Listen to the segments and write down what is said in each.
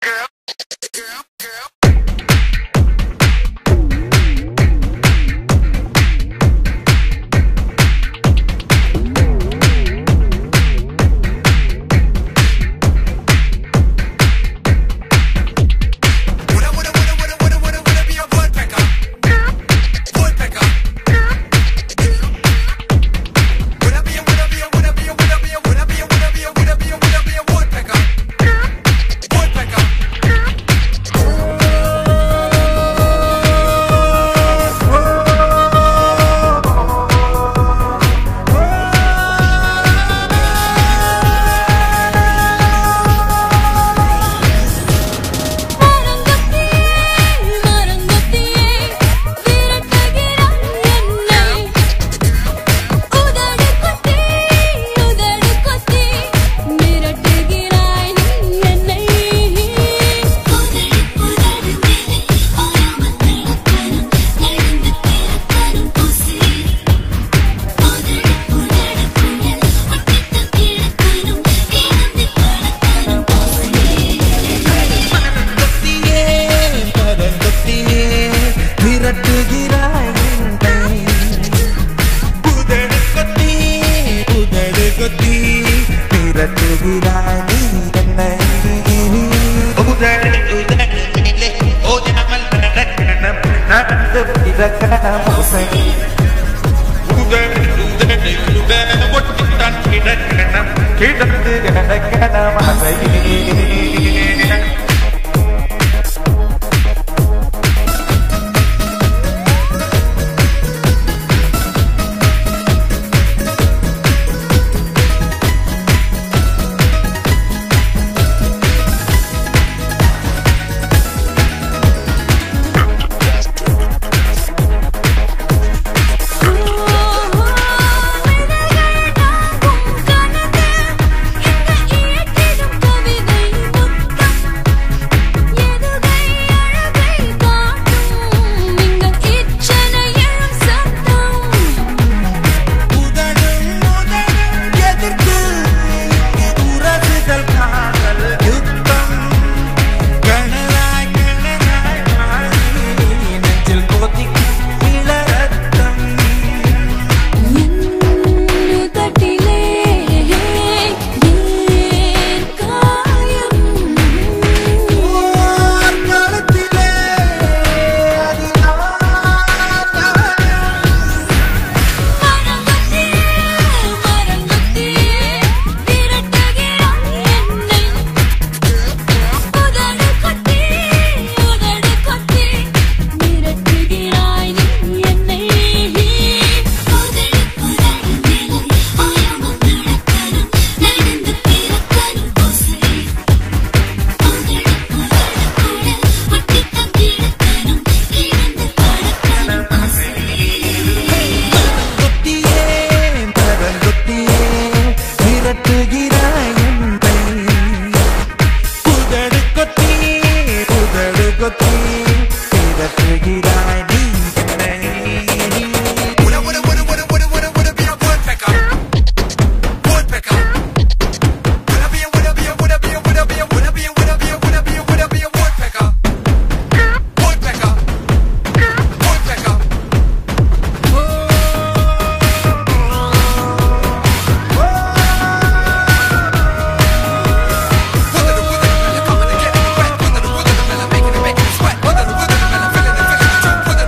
கிடந்து கிடக்கண மசையே Put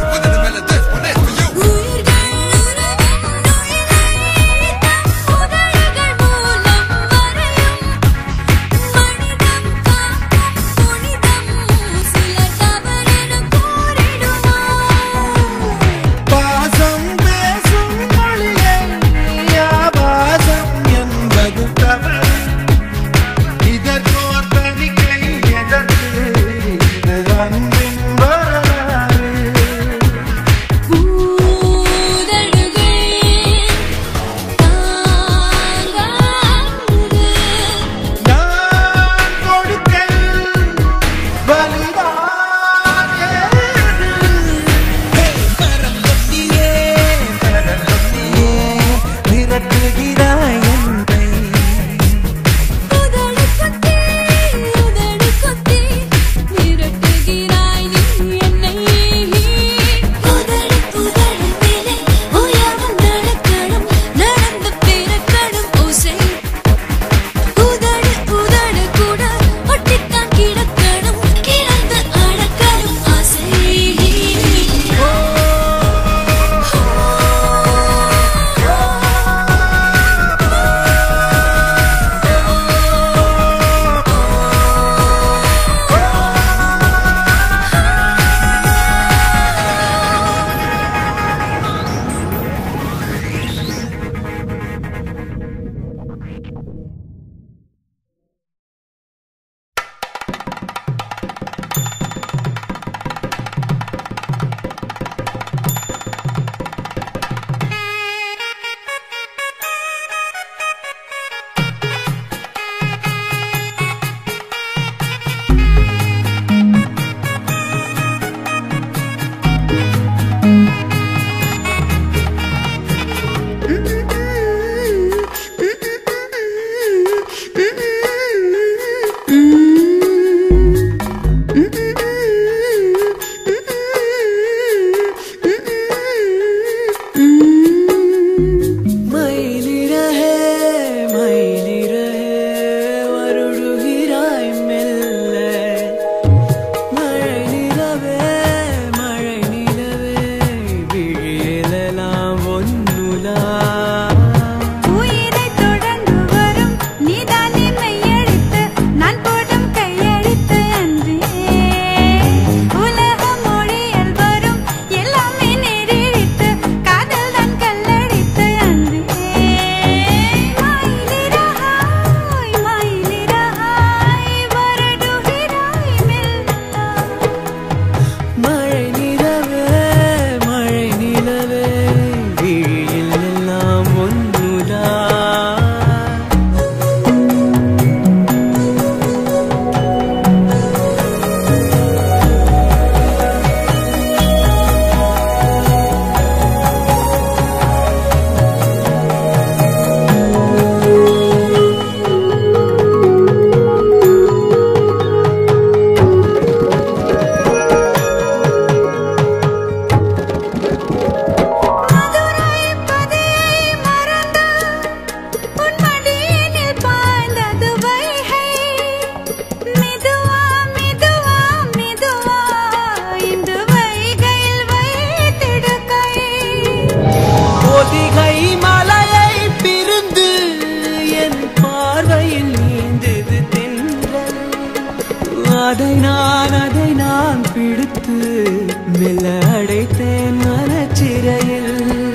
அதை நான் அதை நான் பிடித்து மெல்ல அடைத்தேன் மனச்சிறையில்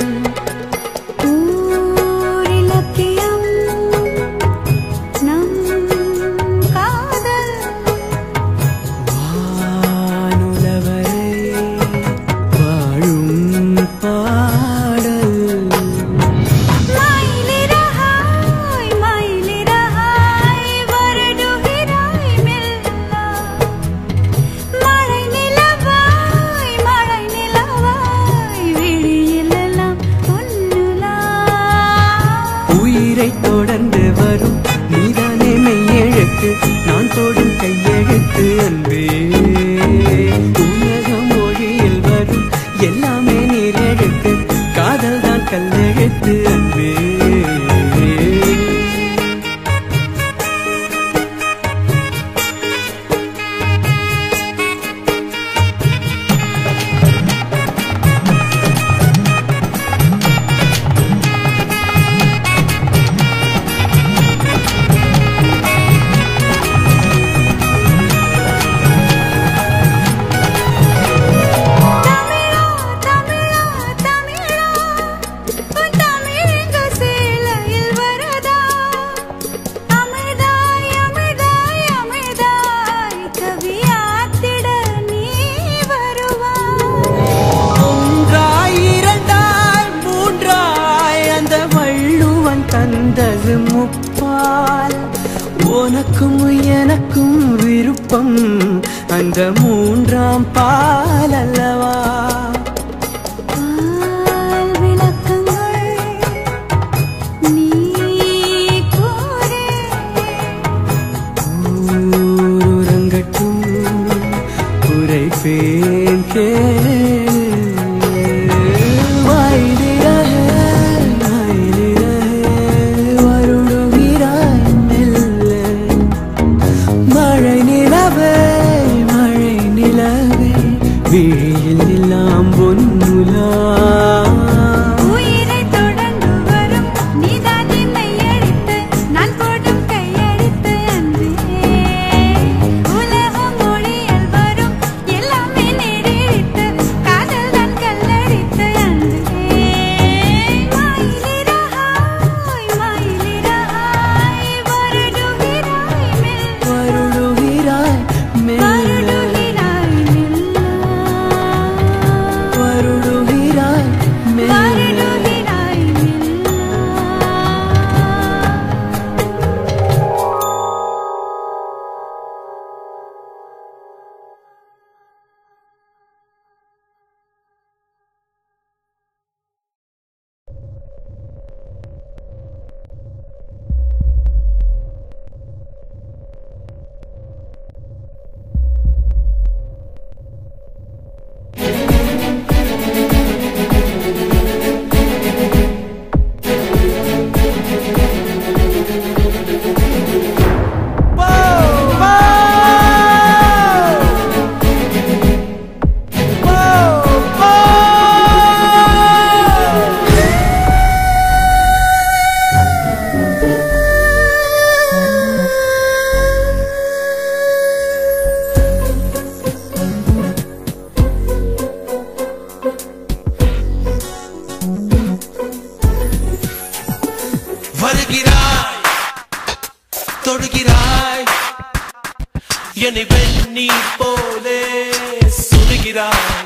ஊரிலக்கியம் நம் காதல் வானுலவரை வாழும் பாடல் மயிலிறகாய் மயிலிறகாய் வருடுகிறாய் மெல்ல மழை நிலவாய் மழை நிலவாய் விழியிலெல்லாம் பொன்னுலா உயிரை தொடர்ந்து வரும் நீதானே மெய்யெழுத்து நான் தொடும் கையெழுத்து அன்பே உலக மொழியில் வரும் எல்லாமே நீர் எழுத்து காதல் தான் கல்லெழுத்து அன்பே தமிழா தமிழா தமிழா உன் தமிழங்க சேலையில் வரதா அமிர்தாய் அமிர்தாய் அமிர்தாய் கவியாத்திட நீ வருவாய் ஒன்றாய் இரண்டாய் மூன்றாய் அந்த வள்ளுவன் தந்தது முப்பால் உனக்கும் எனக்கும் விருப்பம் அந்த மூன்றாம் பால் அல்லவா பால் விளக்கங்கள் நீ கூறே ஊருறங்கட்டும் குறைப்பேன் கேளு வாயிலிரகே, வாயிலிரகே, வருடுகிறாய் மெல்ல. மழை நிலவே மழை நிலவே விழியில் எல்லாம் பொன்னுலா உயிரை தொடர்ந்து வரும் நீதான் என்னை அழித்து நான் போடும் கையெழுத்து அன்பே உலகம் மொழியில் வரும் எல்லாமே நேரிழித்து காதல் தான் கல்லடித்து அன்பே மயிலிறகாய் மயிலிறகாய் வருடுகிறாய் மெல்ல வருடுகிறாய் மெல்ல வருடுகிறாய் மெல்ல வருடுகிறாய் மெல்ல வருடுகிறாய் மெல்ல வருகிறாய் தொடுகிறாய் என்னை வெந்நீர் போலே சுடுகிறாய்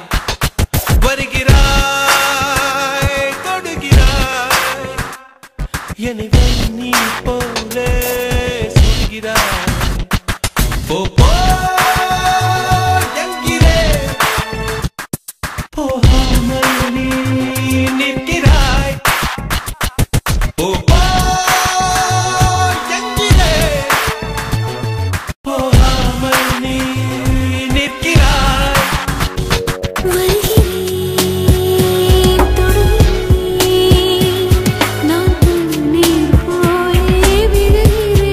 வருகிறாய் தொடுகிறாய் என்னை வெந்நீர் போலே சுடுகிறாய் போ போ என்கிறேன் போகாமல் நீ நிற்கிறாய் போ போ என்கிறேன் போகாமல் நீ நிற்கிறாய் வருகிறேன் தொடுகிறேன் நான் தண்ணீர் போலே விழுகிறேன்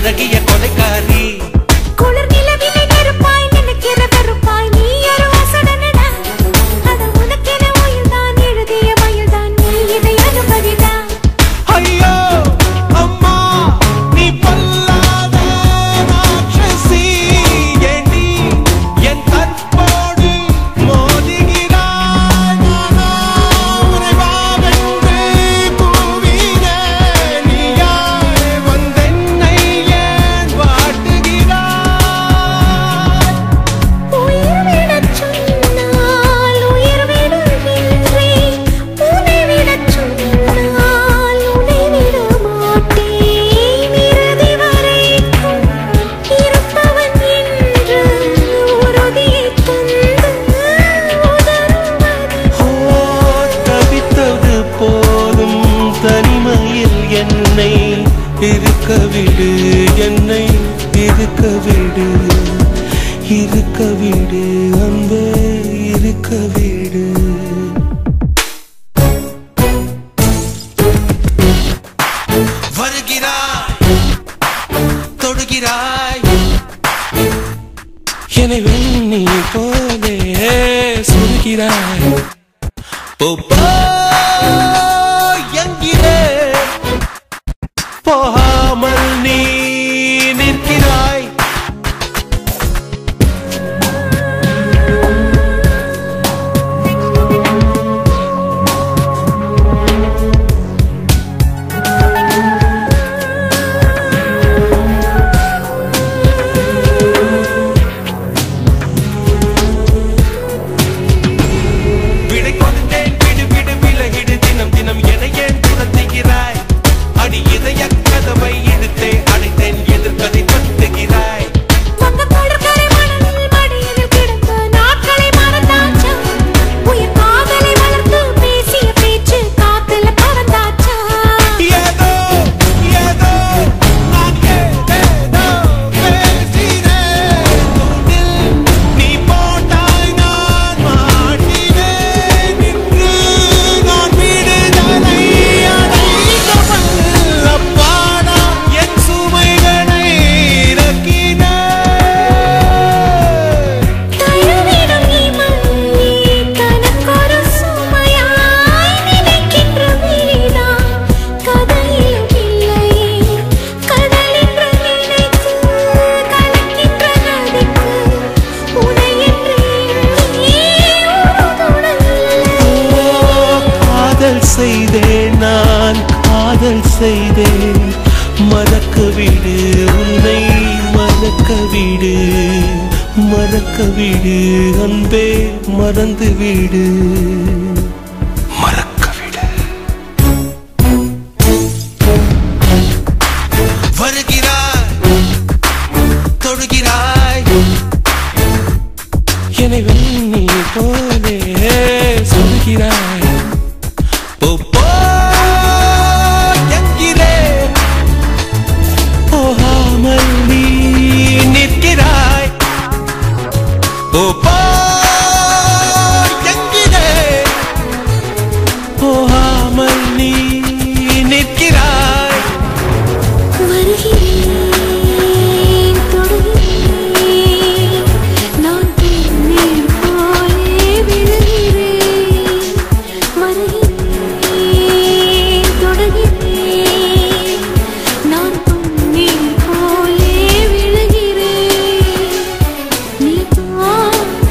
அழகிய கொலைக்காரி குளிர் நிலவிலே நெருப்பாய் நினைக்கிற வெறுப்பாய் நீ ஒரு வாசடனடா அட உனக்கென உயிர்தான் எழுதிய மயில்தான் நீ இதை அனுமதிடா ஐயோ அம்மா நீ பொல்லாத ராட்சசி ஏண்டி என் கற்போடு மோதுகிறாய் நானா உன்னை வாவென்று கூவினேன் நீயாய் வந்தென்னை ஏன் வாட்டுகிறாய் உயிர் விடச் சொன்னால் உயிர் விடுகின்றேன் உன்னை விடச் சொன்னால் உன்னை விட மாட்டேன் இறுதி வரைக்கும் இருப்பவன் என்று உறுதியைத் தந்து உதறுவதே ஓ, தவித்தது போதும் தனிமையில் என்னை இருக்க விடு என்னை இருக்க விடு இருக்க விடு அன்பே இருக்க விடு வருகிறாய் தொடுகிறாய் என்னை வெண்ணி போலே சொல்கிறாய் போ, போ, என்கிறே போகாமல் நீ நிற்கிறாய் விடை கொடுத்தேன் விடு விடு விலகிடு தினம் தினம் என ஏன் துரத்துகிறாய் அடி இதய கதவை இழுத்தே அடைத்தேன் எதிர்கதை பத்துகிறாய் வங்க கடற்கரை மணலில் மடியில் கிடந்த நாட்களை மறந்தாச்சா உயிர் காதலை வளர்த்து பேசிய பேச்சு காத்துல பறந்தாச்சா ஏதோ ஏதோ நான் ஏதேதோ பேசினேன் தூண்டில் நீ போட்டாய் நான் மாட்டினேன் இன்று நான் விடுதலை அடைந்தவள் அப்பாடா என் சுமைகளை இறக்கினேன் தழுவிடும் இமல்லி தனக்கொரு சுமையாய் நினைக்கின்ற விழிதான் கதையிலும் இல்லையே கடலென்று நினைத்து கலக்கின்ற நதிக்கு உனையென்று எண்ணி உறுதுணையில்லை. காதல் செய்தேன் நான் காதல் செய்தேன் மறக்க விடு உன்னை மறக்க விடு மறக்க விடு அன்பே மறந்து விடு மறக்க விடு வருகிறாய் தொடுகிறாய் என்னை வெண்ணி போலே சொல்கிறாய் போ, போ, என்கிறேன். போகாமல் நீ நிற்கிறாய் போ, போ, என்கிறேன். போகாமல் நீ நிற்கிறாய் வருகிறேன் தொடுகிறேன் நான் பெண்ணீர் போலே விழுகிறேன் வருகிறேன் தொடுகிறேன் நான் பொன்னீர் போலே விழுகிறேன் நீ தான்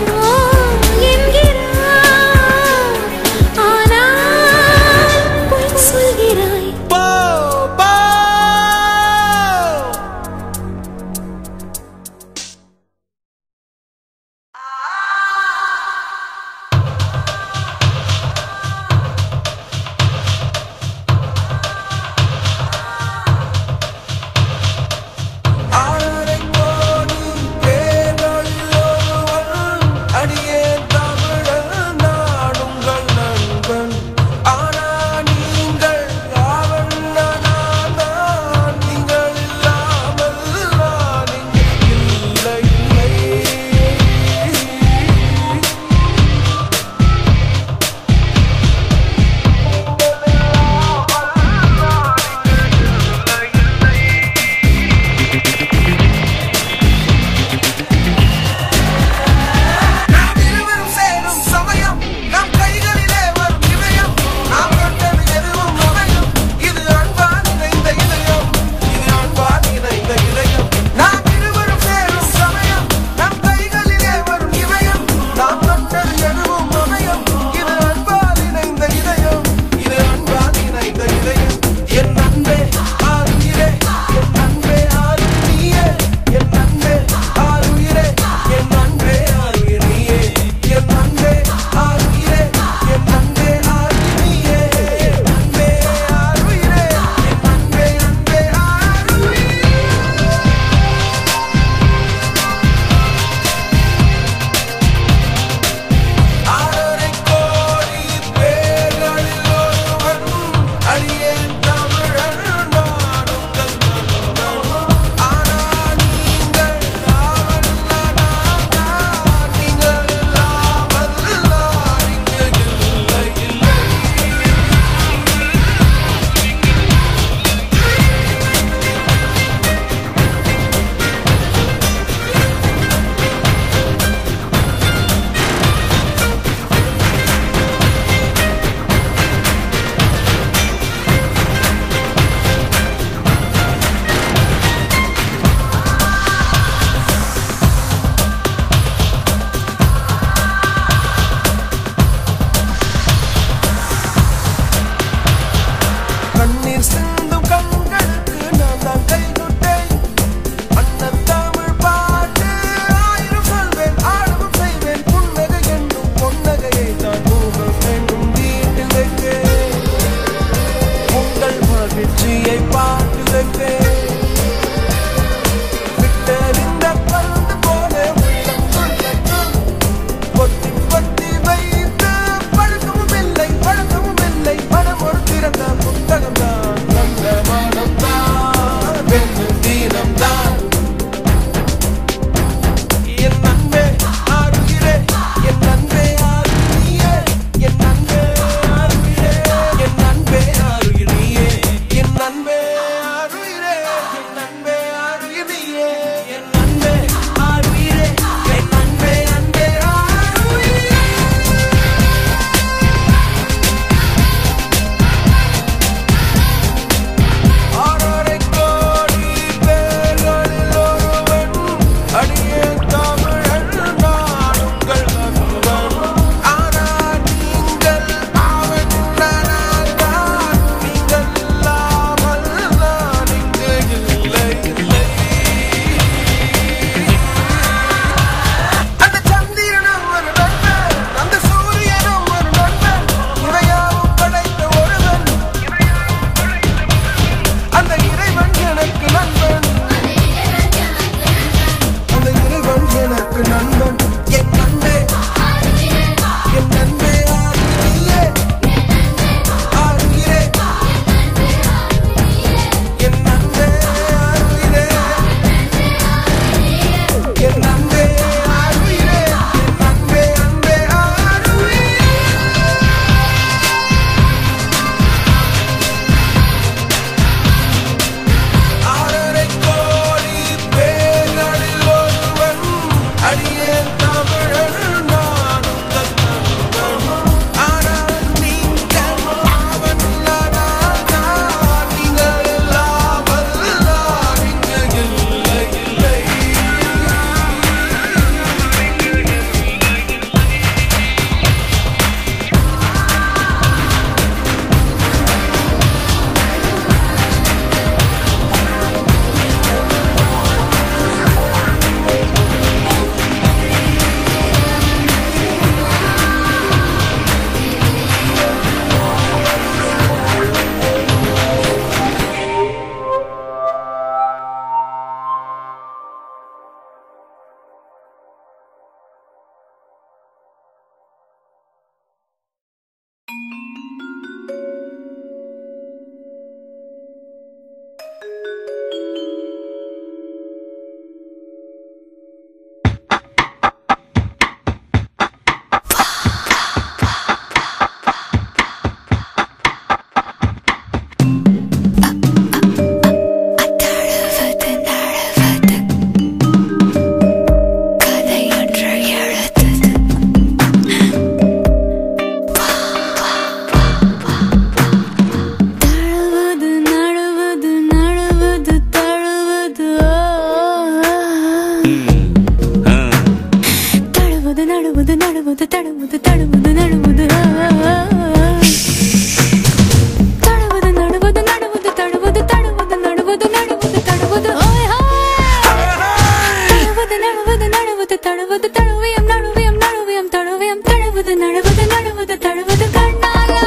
தழுவது தழுவியம் நழுவியம் நழுவியம் தழுவியம் தழுவது நழுவது நழுவது தழுவது கண்ணாலா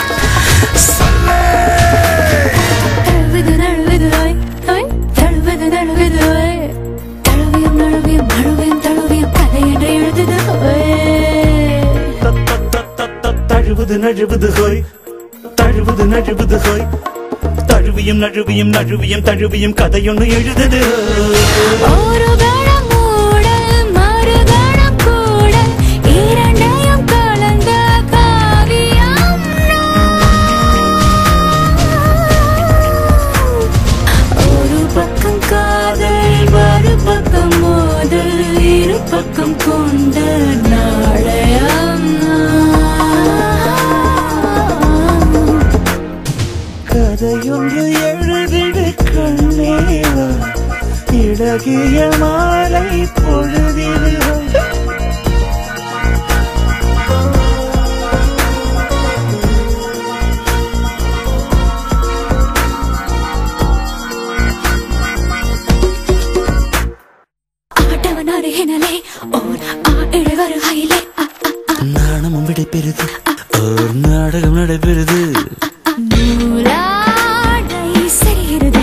தழுவது நழுவது ஓய் ஓய் தழுவது நழுவது ஓய் தழுவியம் நழுவியம் நழுவியம் தழுவியம் கதை என்று எழுதுது ஓய் தழுவது நழுவது ஹோய் தழுவது நழுவது ஹோய் தழுவியும் நழுவியும் நழுவியும் தழுவியும் கதையொன்னு எழுதுது ஒரு கணம் மூடல் மறு கணம் கூடல் இரண்டையும் கலந்த காவியம் ஒரு பக்கம் காதல் மறுபக்கம் மோதல் இரு பக்கம் கொண்ட நாளையம் கதையொன்று எழுதிடு கண்ணேவா இழகிய மாலை பொழுதிடு ஆட்டவன் அருகினலே ஓர் ஆ இழவருகையிலே அ அ நாணமும் விடைபெறுது ஒரு நாடகம் நடைபெறுது நூலாடை சரிகிறது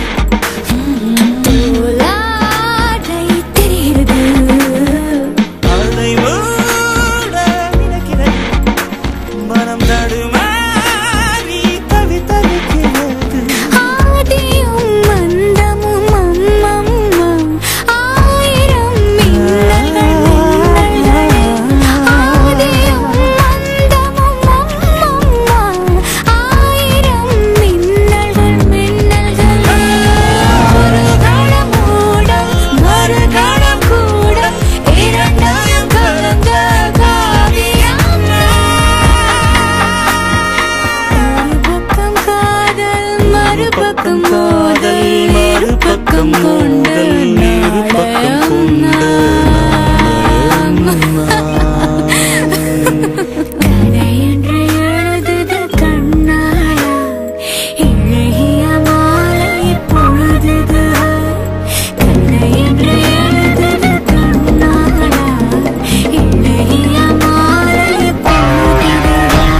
நூலாடை தெரிகிறது அதை மூட நினைக்கிறேன் மனம் தடுமாறி தவி தவிக்கிறது ஆதியும் மந்தமும் அம்மம்மா ஆயிரம் மின்னல்கள் மின்னல்களே ஆதியும் மந்தமும் அம்மம்மா ஆயிரம் மின்னல்கள் மின்னல்களே ஒரு கணம் மூடல் மறு கணம் கூடல் இரண்டையும் கலந்த காவியம் ஒரு பக்கம் காதல் மறுபக்கம் மோதல் மறுபக்கம் கொண்டல் இரு பக்கம் கதை என்று எழுதுது கண்ணாளா இழகிய மாலை பொழுதுது கதை என்று எழுதுது கண்ணாளா இழகிய மாலை பொழுதுது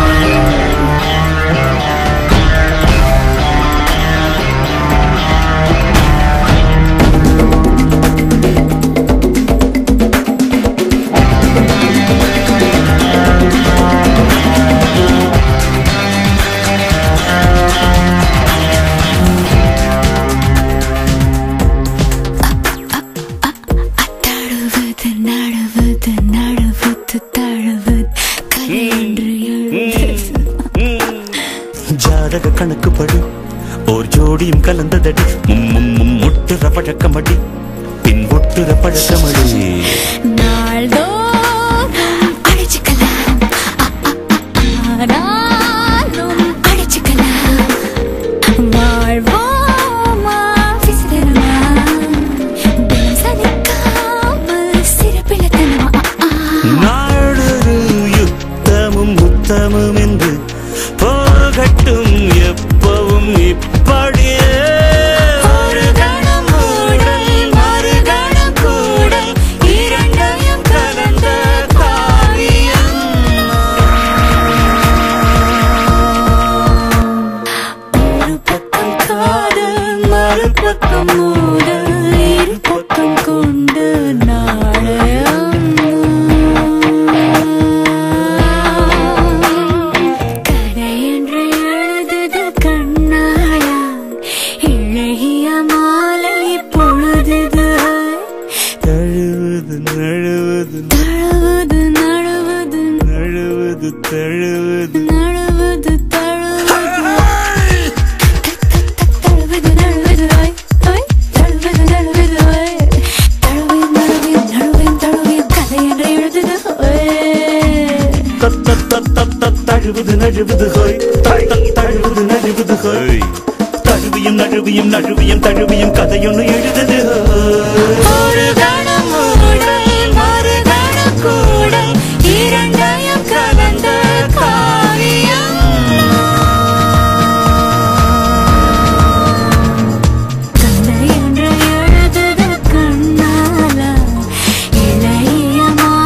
தழுவது நழுவது நழுவது தழுவது கதை என்று எழுதுது ஜாதக கணக்குப்படி ஓர் ஜோடியும் கலந்ததடி மும் மும் மும் முட்டுற பழக்கமடி பின் ஒட்டுற பழக்கமடி நாள்தோறும் அழைச்சுக்கலாம் அ, அ, அ, ஆனாலும் அழைச்சுக்கலாம் வாழ்வோமா விசிறமா தினம் சலிக்காமல் சிறப்பிழத்தனமா அ, ஆ. நாடொரு யுத்தமும் முத்தமும் என்று போகட்டும் எப்பவும் இப்படியே ஒரு கணம் மூடல் மறு கணம் கூடல் இரண்டையும் கலந்த காவியம் ஒரு பக்கம் காதல் மறுபக்கம் மூடல் இரு பக்கம் கொண்டு நாளையம் கதை என்று எழுதுது கண்ணாளா இழகிய மாலை பொழுதுது தழுவது நழுவது தழுவது நழுவது நழுவது தழுவது நழுவது தழுவது தழுவது நழுவது ஓய் ஓய் தழுவது நழுவது ஓய் தழுவியும் நழுவியும் நழுவியும் தழுவியும் கதை என்று எழுதுது ஓய் தத் தத் தத் தத் தத் தழுவது நழுவது ஹோய் தத் தத் தழுவது நழுவது ஹோய் தழுவியும் நழுவியும் நழுவியும் தழுவியும் கதையொன்னு எழுதுது ஒரு கணம் மூடல் மறு கணம் கூடல் இரண்டையும் கலந்த காவியம் கதை என்று எழுதுது கண்ணாலா இளைய மா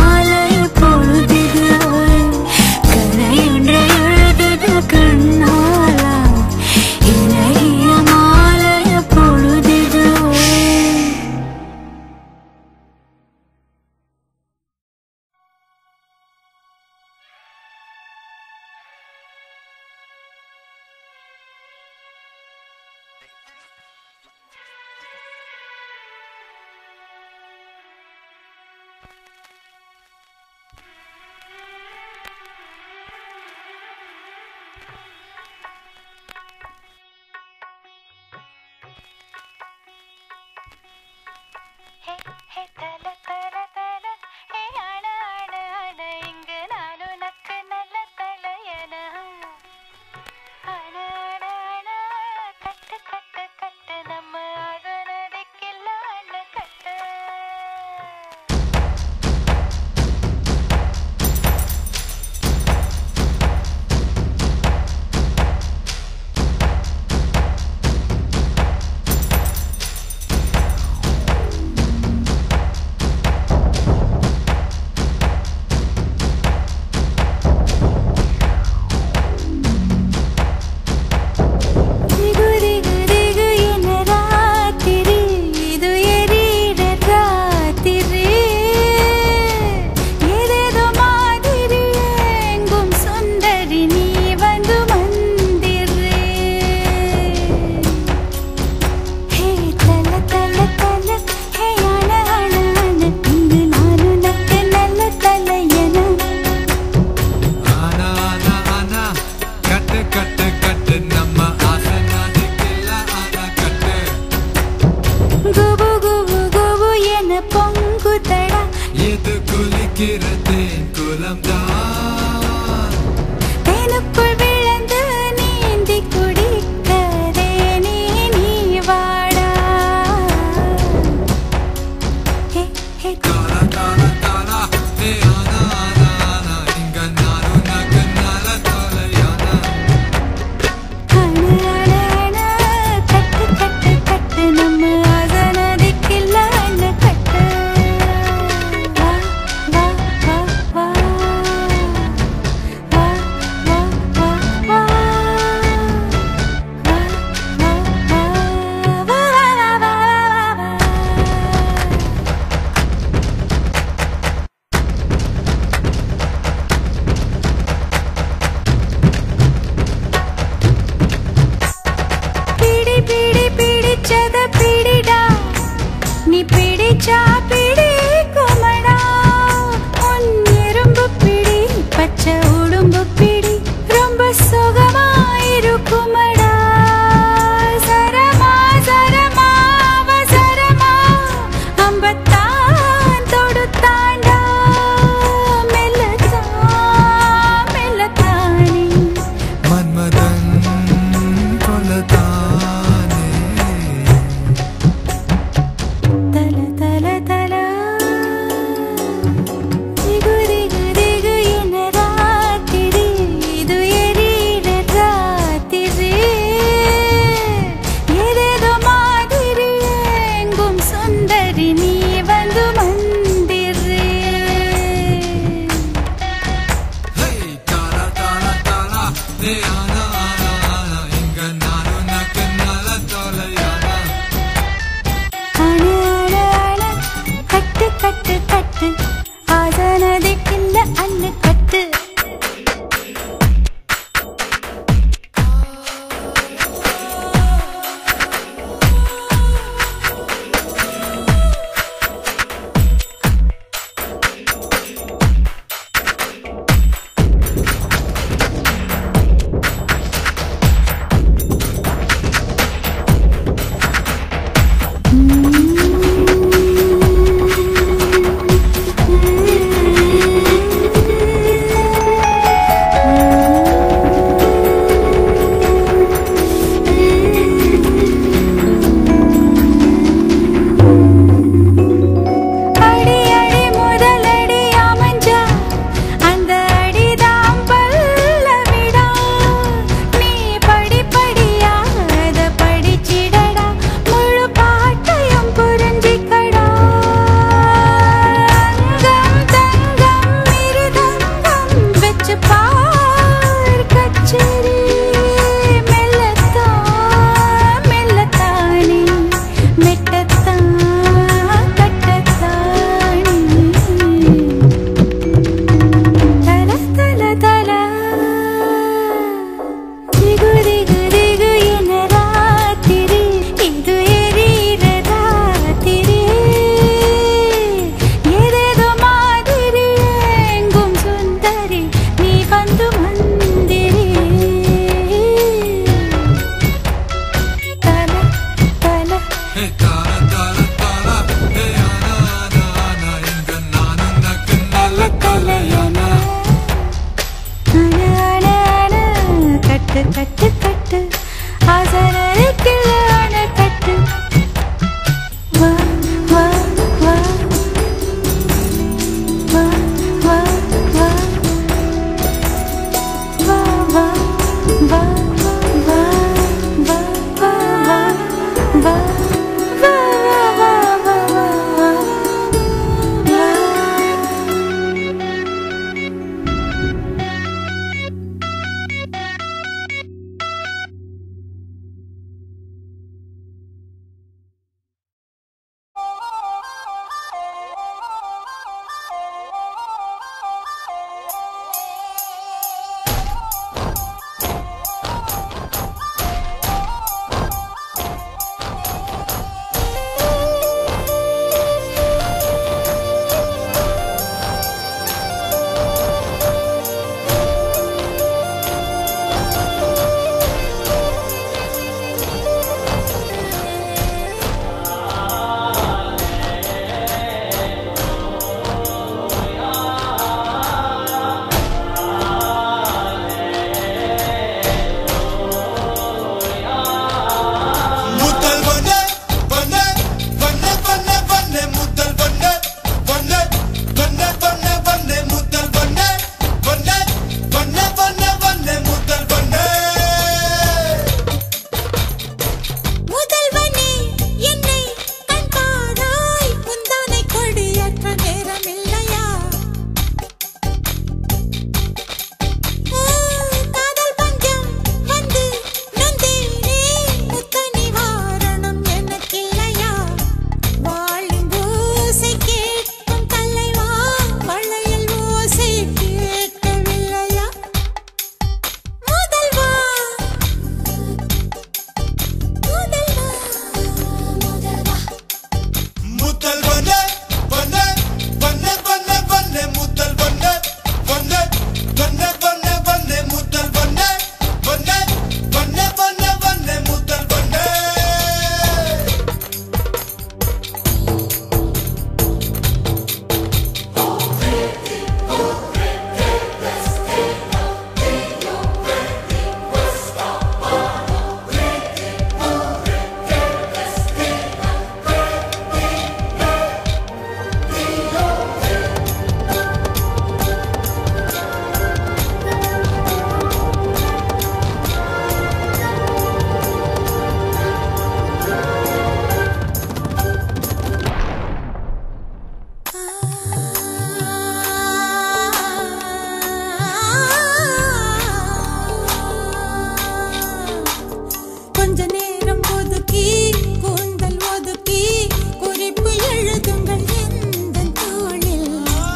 கட்டு கட்டு கட்டு ஆசனத்தில் அணை கட்டு வா வா வா வா வா வா வா வா வா வா வா வா வா வா வா முதல் வண்ண வண்ண வண்ண வண்ண வண்ண முதல் வண்ண வண்ண வண்ண வண்ண வண்ண முதல் வண்ண வண்ண வண்ண வண்ண வண்ண முதல் வண்ண முதல்வனே என்னை கண் பாராய் முந்தானை கொடியற்ற நேரம் இல்லையா காதல் பஞ்சம் வந்து நொந்தேனே முத்த நிவாரணம் எனக்கில்லையா வாழும் ஓசை கேட்கும் தலைவா வளையல் ஓசை கேட்கவில்லையா முதல்வா முதல்வா முதல்வா முதல் வண்ண வண்ண வண்ண வண்ண வண்ண முதல் வண்ண வண்ண வண்ண வண்ண வண்ண முதல் வண்ண வண்ண வண்ண வண்ண வண்ண முதல் வண்ண கொஞ்ச நேரம் ஒதுக்கி கூந்தல் ஒதுக்கி குறிப்பு எழுதுங்கள் எந்த தோளில்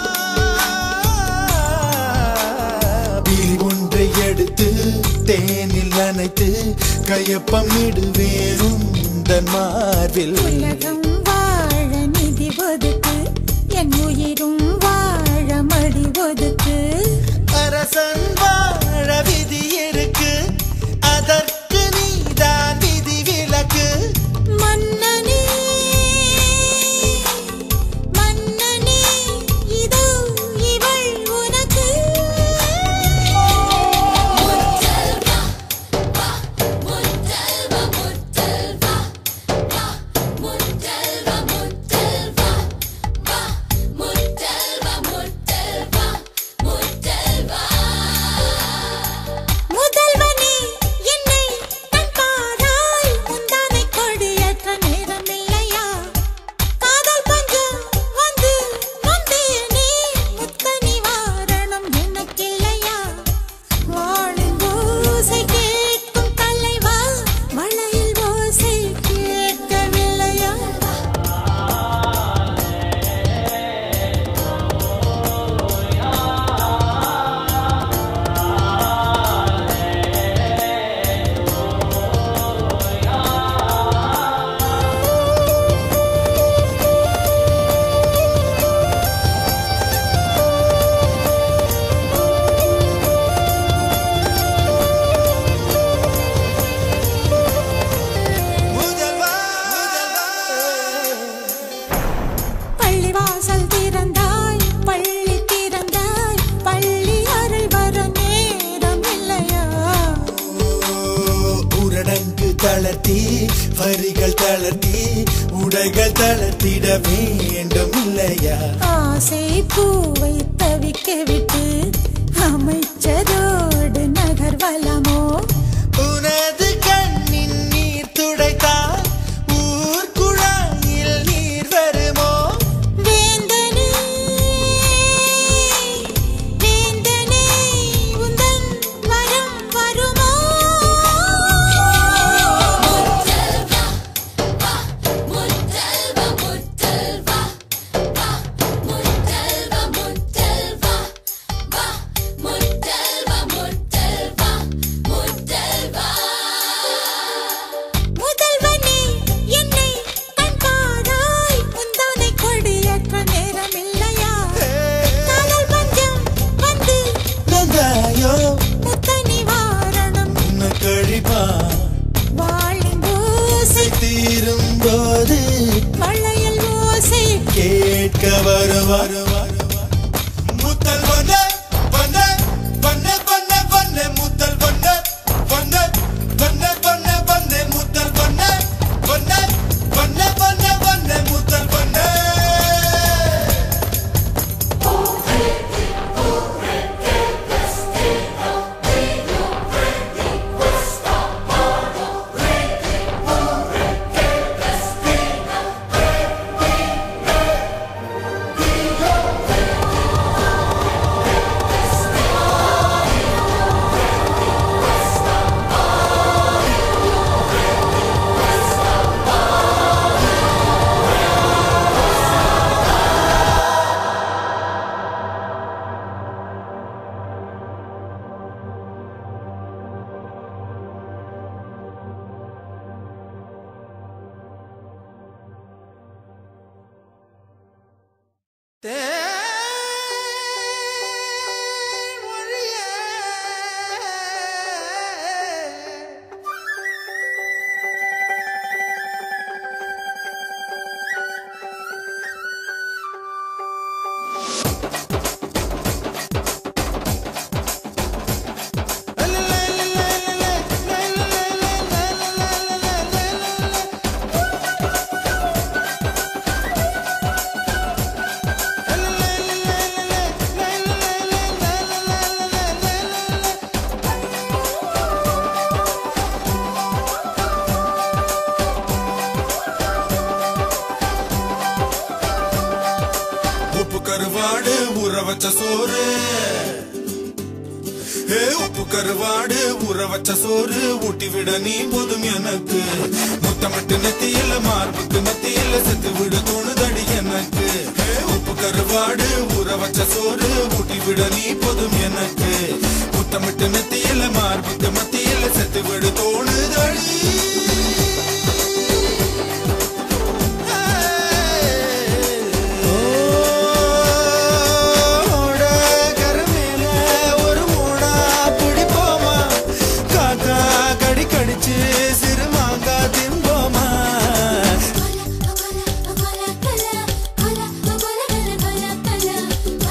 பிரி ஒன்றை எடுத்து தேனில் நனைத்து கையப்பம் இடுவேறும் தன் மார்பில் உலகம் வாழ நிதி ஒதுக்கு என் உயிரும் வாழ மடி ஒதுக்கு அரசன் வாழ விதி இருக்கு அதற்கு நீதான் விதி விலக்கு மன்னனே மன்னனே இதோ இவள் உனக்கு முத்தல்வா வா முத்தல்வா முத்தல்வா வா முத்தல்வா முத்தல்வா வா முத்தல்வா முத்தல்வா முத்தல்வா முதல்வனே என்னை கண் பாராய் முந்தானை கொடியற்ற நேரம் இல்லையா காதல் பஞ்சம் வந்து நொந்தேனே முத்த நிவாரணம் எனக்கில்லையா வாழும் ஓசை கேட்கும் தலைவா வளையில் ஓசை கேட்கவில்லையா முதல்வா முதல்வா பள்ளிவாசல் திறந்தாய் பள்ளி திறந்தாய் பள்ளி அறை வர நேரம் இல்லையா தளர்த்தி வரிகள் தளர்த்தி உடைகள் தளர்த்திட வேண்டும் இல்லையா ஆசை பூவை தவிக்க விட்டு அமைச்சரோடு நகர்வலமோ உனது கண்ணின் நீர் துடைத்தால் ஊர் குழாயில் நீர் வருமோ வேந்தனே வேந்தனே உந்தன் வரம் வருமோ முத்தல்வா முத்தல்வா வா முத்தல்வா முத்தல்வா வா முத்தல்வா முத்தல்வா முத்தல்வா முதல்வனே என்னை கண்பாராய் உந்தனை கொடியேற்ற நேரமில்லையா காதல் பஞ்சம் வந்து நந்தாயோ முத்த நிவாரணம் உன்னை கழிப்பா வாழின் ஓசை தீரும் போது மழையில் ஓசை கேட்க வருவார் முத்தல் வண்ண வண்ண வண்ண வண்ண வண்ண முத்தல் வண்ண வண்ண வண்ண வண்ண வண்ண முத்தல் வண்ண வண்ண வண்ண வண்ண வண்ண முத்தல் வண்ண உப்பு கருவாடு ஊற வச்ச சோறு ஏ உப்பு கருவாடு ஊற வச்ச சோறு ஊட்டி விட நீ போதும் எனக்கு முத்தமிட்டு நெத்தியில மார்புக்கு நெத்தியில செத்து விட தோணுதடி எனக்கு ஏ உப்பு கருவாடு ஊற வச்ச சோறு ஊட்டி விட நீ போதும் எனக்கு முத்தமிட்டு நெத்தியில மார்புக்கு மத்தியில செத்து விட தோணுதடி ஓட கருமேல ஒரு மூடா பிடிப்போமா காக்கா கடி கடிச்சு சிறு மாங்கா திம்போமா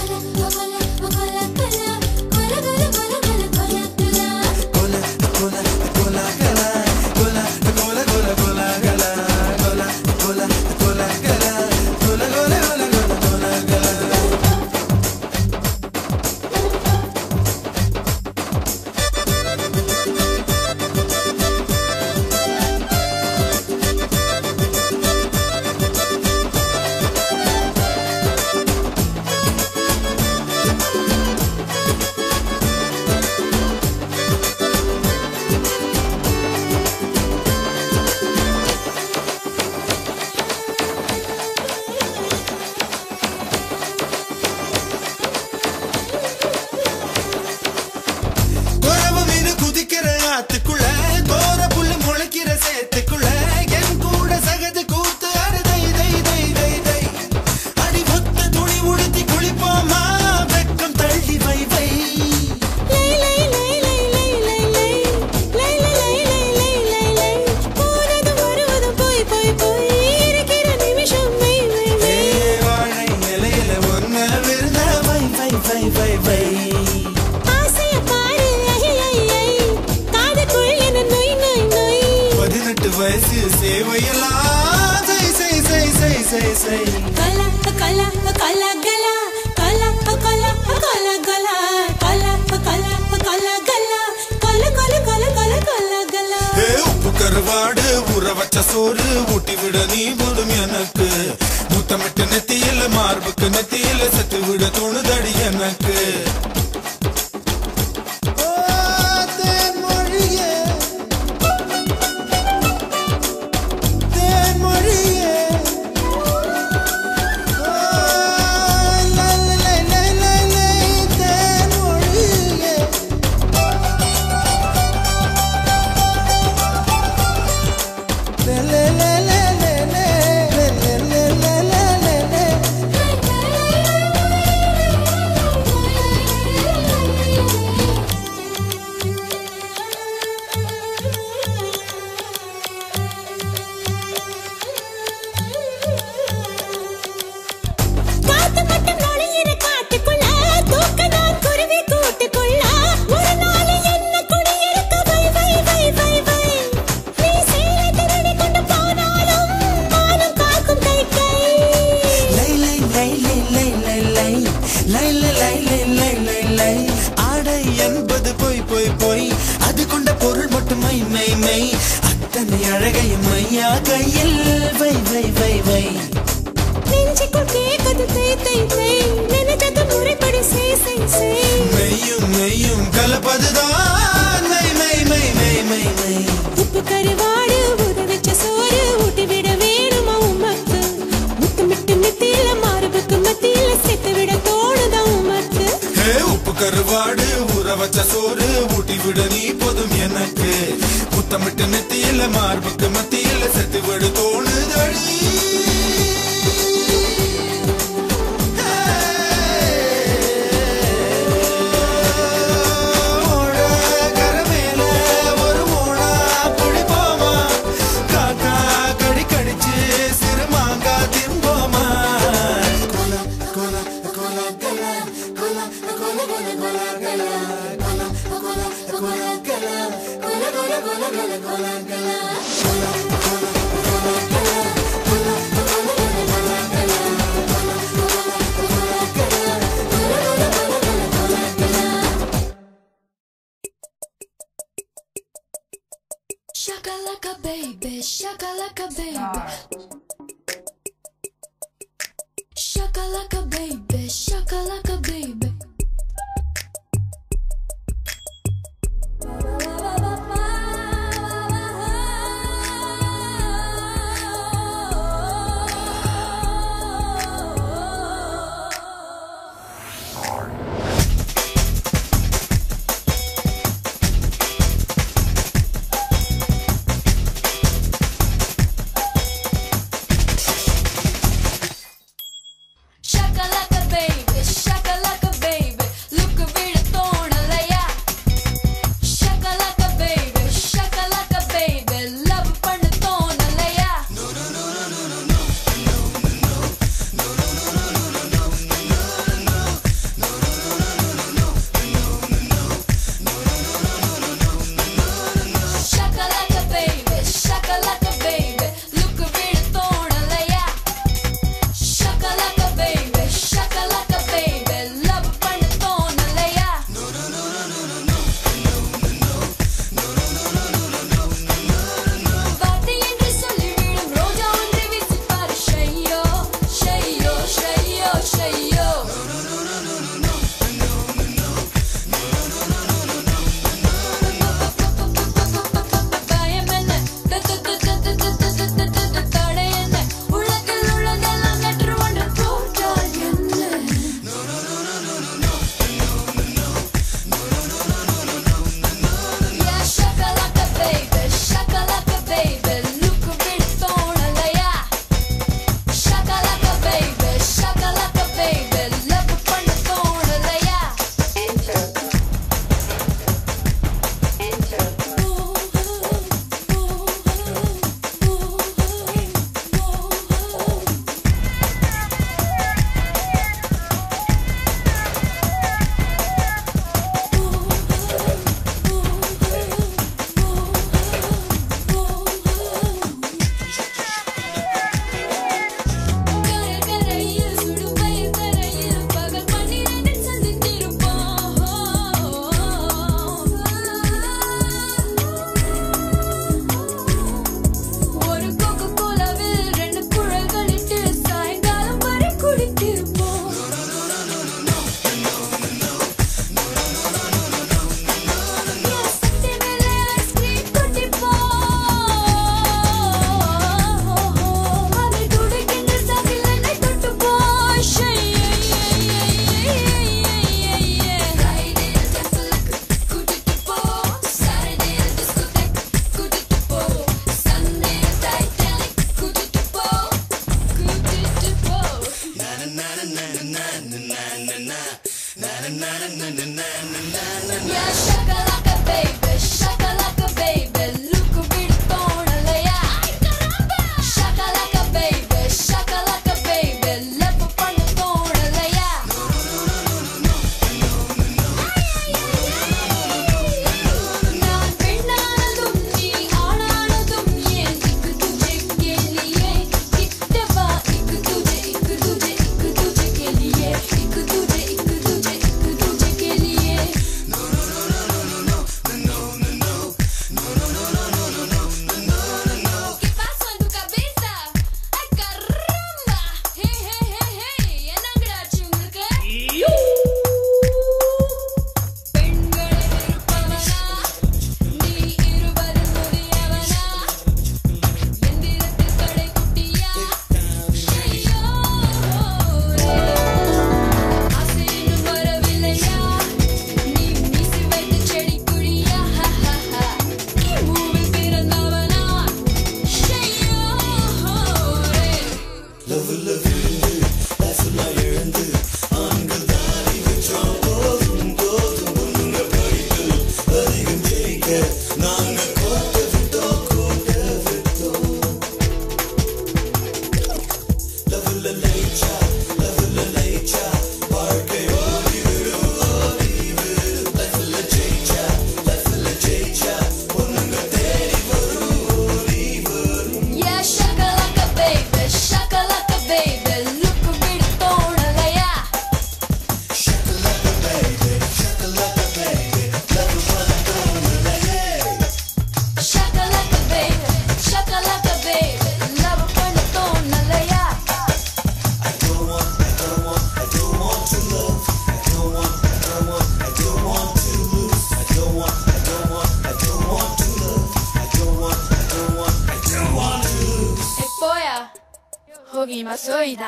கொல கொல நிலவை கலா கலா கலா கலா கலா கலா கலா கலா கலா கலா கலா கலா கல கல கல கல கலா கலா ஏ, உப்பு கருவாடு ஊற வச்ச சோறு ஊட்டி விட நீ போதும் எனக்கு முத்தமிட்டு நெத்தியில மார்புக்கு நெத்தியில செத்து விட தோணுதடி எனக்கு ஓ, தேன்மொழியே, தேன்மொழியே. ஓ, லை, லை, லை, லை, லை, தேன்மொழியே. காத்து மட்டும் நுழையிற காட்டுக்குள்ள தூக்க நான் குருவி கூட்டுக்குள்ள ஒரு நாள் என்ன குடியிருக்க வை வை வை வை வை நீ சேலை திருடி கொண்டு போனாலும் மானம் காக்கும் கை கை லை லை லை லை லை லை லை லை லை லை லை லை லை ஆடை என்பது பொய் பொய் பொய் அது கொண்ட பொருள் மட்டும் மை மை மை அத்தனை அழகையும் மையா கையில் வை வை வை வை நெஞ்சுக்குள் கேட்குது தை தை தை நினைத்தது முறைப்படி செய் செய் செய் மெய்யும் மெய்யும் கலப்பதுதான் மை மை மை மை மை மை உப்பு கருவாடு ஊற வச்ச சோறு ஊட்டி விட வேணுமா உமக்கு முத்தமிட்டு நெத்தியில மார்புக்கு மத்தியில சேர்த்து விட தோணுதா உமக்கு ஹே உப்பு கருவாடு ஊற வச்ச சோறு ஊட்டி விட நீ போதும் எனக்கு முத்தமிட்டு நெத்தியில மார்புக்கு மத்தியில செத்து விடு தோணுதடி ஓட கரமேல ஒரு மோனா பிடிப்போமா காக்கா கடி கடிச்சு சிறு மாங்கா திம்போமா கோலா கோலா கோலா கலா கோலா கோலா கோலா கோலா கலா கோலா கோலா கோலா கலா கோலா கோலா கோலா கோலா கோலா கலா கோலா கோலா கோலா கலா கோலா கோலா கோலா கோலா கலா கோலா கோலா கோலா கலா கோலா கோலா கோலா கோலா கலா Shakalaka baby, shakalaka baby. Shakalaka baby, shakalaka baby. Shakalaka baby, shakalaka Yeah, shakalaka baby, shakalaka baby, look ಬಿಡ್ತೋಣಲಯ್ಯ. Shakalaka baby, shakalaka baby, love பண்ண தோணலையா? நான் பெண்ணானதும் நீ ஆணானதும் ஏன் இக்கு துஜே கேலியே கிட்ட வா இக்கு துஜே இக்கு துஜே இக்கு துஜே கேலியே இக்கு துஜே இக்கு துஜே இக்கு துஜே கேலியே ¿Qué pasó en tu cabeza? ¡Ay, caramba! ¡Hey, hey, hey, hey! என்னங்கடாச்சு உங்களுக்கு? பெண்களை வெறுப்பவனா? நீ இருவரில் முதியவனா? எந்திரத்தில் கடைக்குட்டியா? ஐயோ! ஆசை இன்னும் வரவில்லையா? நீ மீசை வைத்த செடிக்குடியா? நீ மூவில் பிறந்தவனா? ஐயோ! Yeah, shakalaka baby, shakalaka baby, look ಬಿಡ್ತೋಣಲಯ್ಯ. Shakalaka baby, shakalaka baby, love பண்ண தோணலையா? E poi a ಹೋಗಿ ಮಸೋಯ್ದ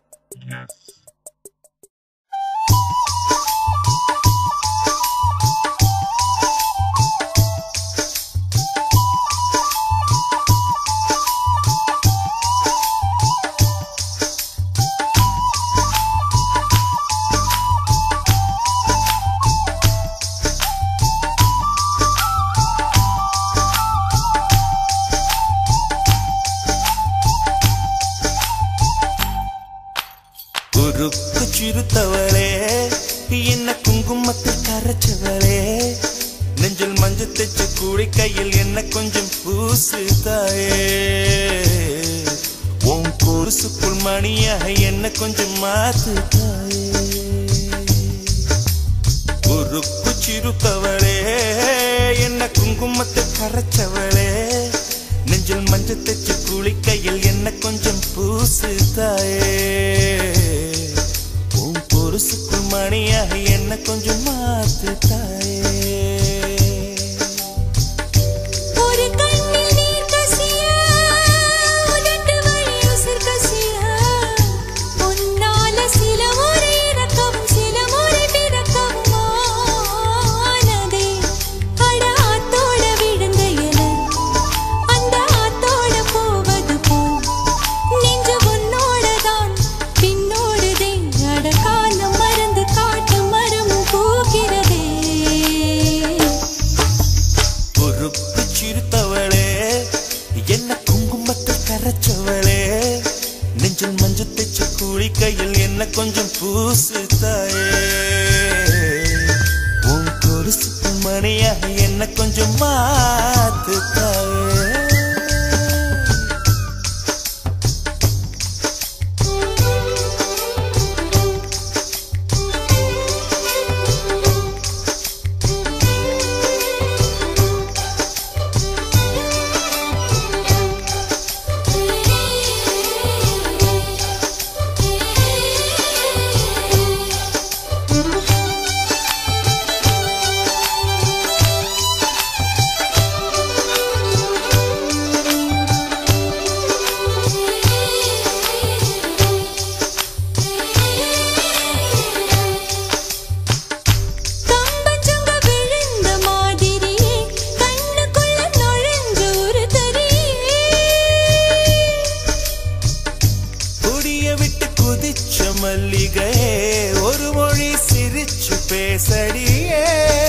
உருக்கு சிறுத்தவளே என்ன குங்குமத்தில் கரைச்சவளே நெஞ்சில் மஞ்சள் தைச்ச கூடை கையில் என்ன கொஞ்சம் பூசு தாயே உன் கொலுசுக்குள் மணியாக என்ன கொஞ்சம் மாத்து தாயே உருக்கு சிறுத்தவளே என்ன குங்குமத்தை கரைச்சவளே நெஞ்சில் மஞ்சள் தைச்ச குளிக்கையில் என்ன கொஞ்சம் பூசு தாயே உன் பொருசுக்குள் மணியாக என்ன கொஞ்சம் மாத்து தாயே ஒரு கண்ணில் நீர் கசிய உதட்டு வழி உசிர் கசிய உன்னால சில முறை இறக்கவும் சில முறை பிறக்கவும் ஆனதே அட ஆத்தோட விழுந்த இலை அந்த ஆத்தோட போவது போல் நெஞ்சு உன்னோடதான் பின்னோடுதே அட காலம் மறந்து காட்டு மரமும் பூக்கிறதே பொறுப்பு சிறுத்தவளே என்ன குங்குமத்தில் கரைச்சவளே நெஞ்சில் மஞ்சள் தைச்ச குளிக்கையில் என்ன கொஞ்சம் பூசு தாயே உன் கொலுசுக்கு மணியாக என்ன கொஞ்சம் மாத்து தாயே Thank பேசடியே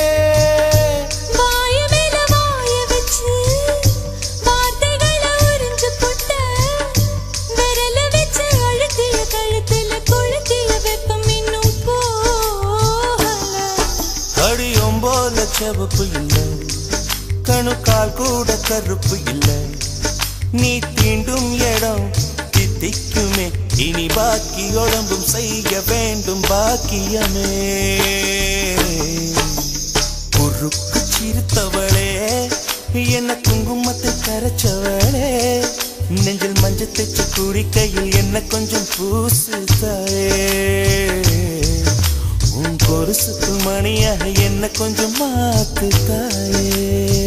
வாய மேல வாய வச்சு வார்த்தைகளை உறிஞ்சு போட்ட விரல வச்சு அழுத்திய கழுத்துல கொளுத்திய வெப்பம் இன்னும் போகல அடியும் போல செவப்பு இல்லை கணுக்கால் கூட கருப்பு இல்லை நீ தீண்டும் இடம் தித்திக்குமே இனி பாக்கி உடம்பும் செய்ய வேண்டும் பாக்கியமே குறுக்கு சிரித்தவளே என்ன குங்குமத்தை கரைச்சவளே நெஞ்சில் மஞ்சள் தைச்சு குடிக்கையில் என்ன கொஞ்சம் பூசு தாயே உன் கொலுசுக்கு மணியாக என்ன கொஞ்சம் மாத்து தாயே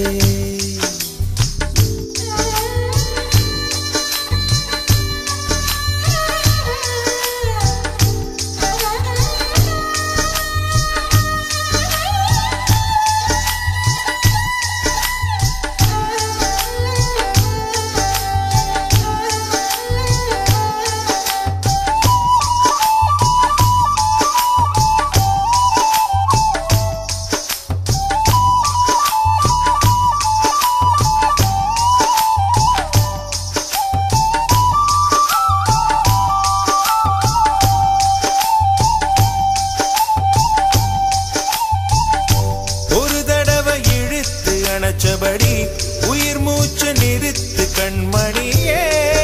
ஒரு தடவை இழுத்து அணைச்சபடி உயிர் மூச்சு நிறுத்து கண்மணியே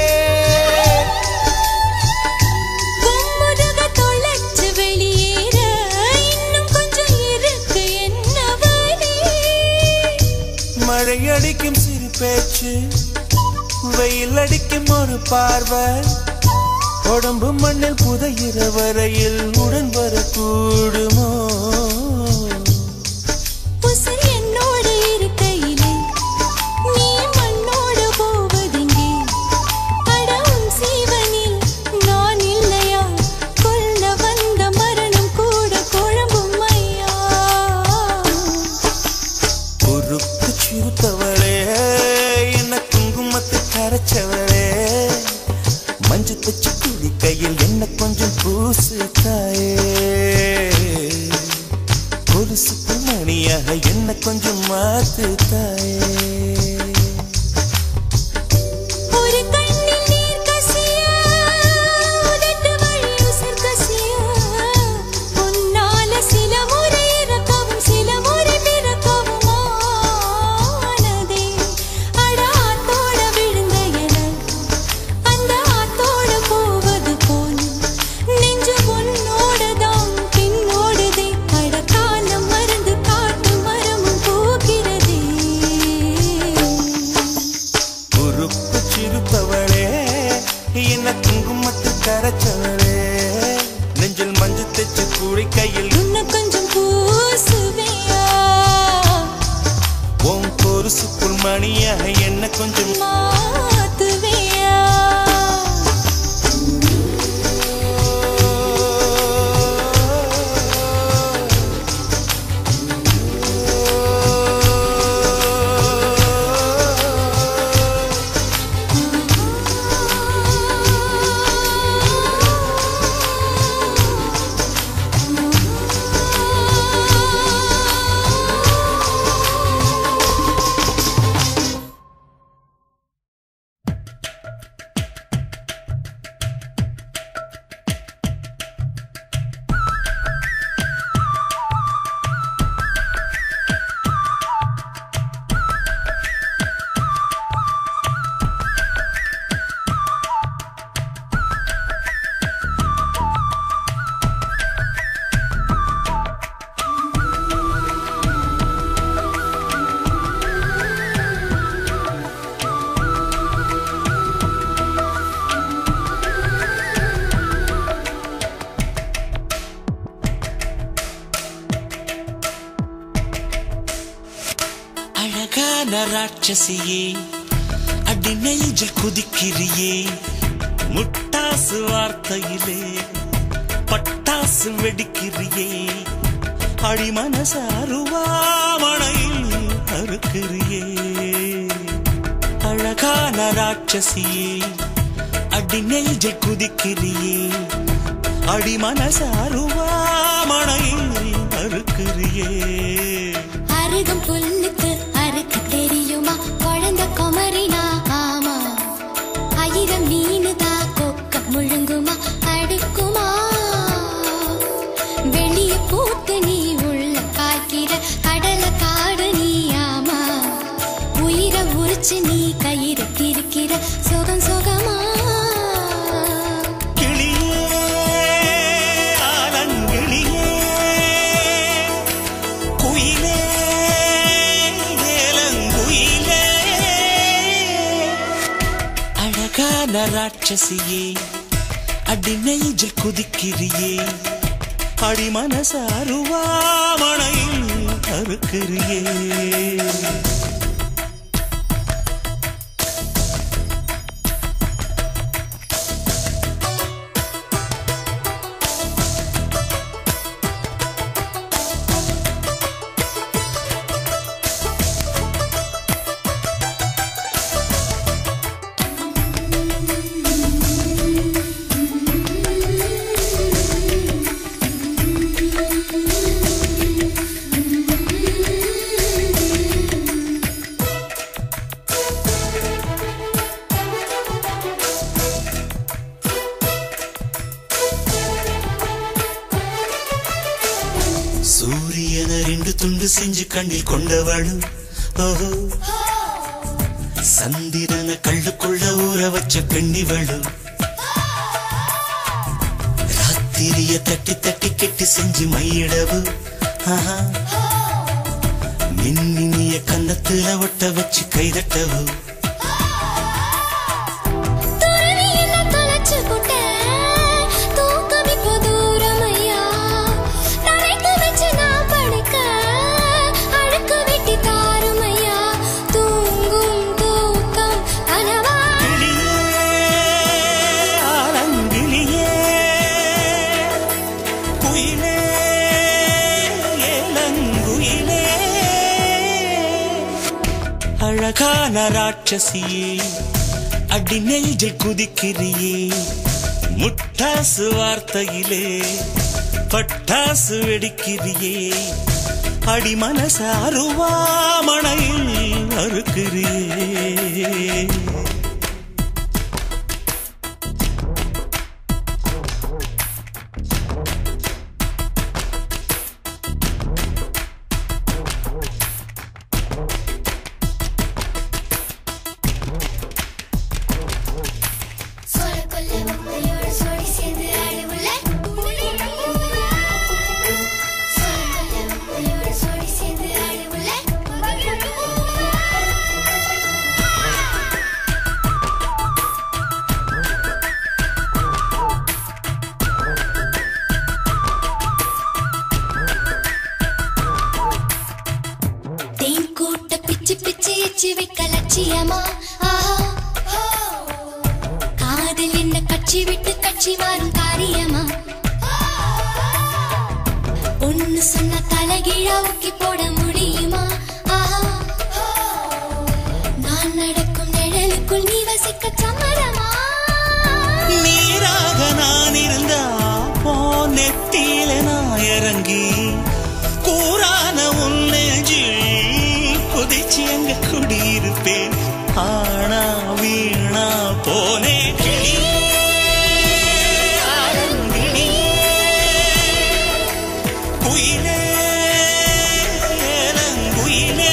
கும்முருக தொலைச்சு வெளியேற இன்னும் கொஞ்சம் இருக்கு என்ன வழி மழை அடிக்கும் சிறு பேச்சு வெயில் அடிக்கும் ஒரு பார்வை உடம்பு மண்ணில் புதையிற வரையில் உடன் வரக்கூடுமோ உசிர் என்னோடு இருக்கையிலே நீ மண்ணோடு போவதெங்கே அடவும் சீவனில் நான் இல்லையா கொல்ல வந்த மரணம் கூட குழம்பும் ஐயா குறுக்கு சிறுத்தவளே என்ன குங்குமத்தை கரைச்சவளே மஞ்சு தச்சு குளிக்கையில் என்ன கொஞ்சம் பூசு தாயே கொலுசுக்கு மணியாக என்ன கொஞ்சம் மாத்து தாயே ஒரு கண்ணில் நீர் கசிய உதட்டு வழி உசிர் கசிய உன்னால சில முறை இறக்கவும் சில முறை பிறக்கவும் ஆனதே அட ஆத்தோட விழுந்த என அந்த ஆத்தோட போவது போல் நெஞ்சு உன்னோட தான் பின்னோடுதே அட காலம் மறந்து காட்டு மரமும் போகிறதே குறுக்கு சிறுத்தவளே என்ன குங்குமத்து கரைச்சவளே நெஞ்சில் மஞ்சு தைச்சு குடிக்கையில் இன்னும் கொஞ்சம் பூசுவியா உன் கொலுசுக்குள் மணியாக என்ன கொஞ்சம் மாத்துவியா அழகான ராட்சசியே அடி நெஞ்சில் குதிக்கிறியே முட்டாசு வார்த்தையிலே பட்டாசு வெடிக்கிறியே அடி மனசாருவாமணையில் அறுக்கிறியே அழகான ராட்சசியே அடி நெஞ்சில் குதிக்கிறியே அடி மனசாருவாமணையில் அறுக்கிறியே அருகும் புல்லுக்கு அறுக்க தெரியுமா குழந்தை குமரினா ஆமா ஆயிரம் மீனுதா கொக்க முழுங்குமா அடுக்குமா வெளிய பூத்து நீ உள்ள காய்க்கிற கடல காடு நீ ஆமா உயிரை உரிச்சு நீ கயிறு திரிக்கிற சுகம் சுகமா கிளியே ஆலங்கிளியே குயிலே ஏலங்குயிலே அழகான ராட்சசியே அடி நெஞ்சில் குதிக்கிறியே அடி மனச அருவாமணையில் அறுக்கிறியே சூரியன ரெண்டு துண்டு செஞ்சு கண்ணில் கொண்டவளு ஓஹோ சந்திரன கள்ளுக்குள்ள ஊற வச்ச பெண்ணிவளு ராத்திரிய தட்டி தட்டி கெட்டி செஞ்சு மையிடவு ஆஹா. மின்னினிய கன்னத்துல ஒட்ட வச்சு கைதட்டவு துருவி என்ன தொலைச்சு புட்ட, தூக்கம் இப்போ தூரமையா. தரைக்கு வச்சு நான் படுக்க, அழுக்கு வெட்டி தாருமையா. தூங்கும் தூக்கம் கனவா? ஆலங்கிளியே குயிலே ஏலங்குயிலே அழகான ராட்சசியே அடி நெஞ்சில் குதிக்கிறியே முட்டாசு வார்த்தையிலே பட்டாசு வெடிக்கிறியே அடி மனச அருவாமணையில் அறுக்கிறியே சோளக்கொல்லை முட்டையோட சோடி சேர்ந்து அழுவுல. சோளக்கொல்லை முட்டையோட சோடி சேர்ந்து அழுவுல. தேன் கூட்ட பிச்சு பிச்சு எச்சு வைக்க லட்சியமா ஆஹா காதில் என்ன கட்சி விட்டு கட்சி மாறும் காரியமா ஒன்னு சொன்ன தலைகீழா ஊக்கி போட முடியுமா ஆஹா நான் நடக்கும் நிழலுக்குள் நீ வசிக்க சம்மரமா நீராக நான் இருந்தா போ நெத்தியில நான் இறங்கி கூறான உன் நெஞ்சில் குதிச்சு அங்க குடியிருப்பேன் ஆனா வீணா போனே கிளி ஆலங்கிளியே, குயிலே, ஏலங்குயிலே,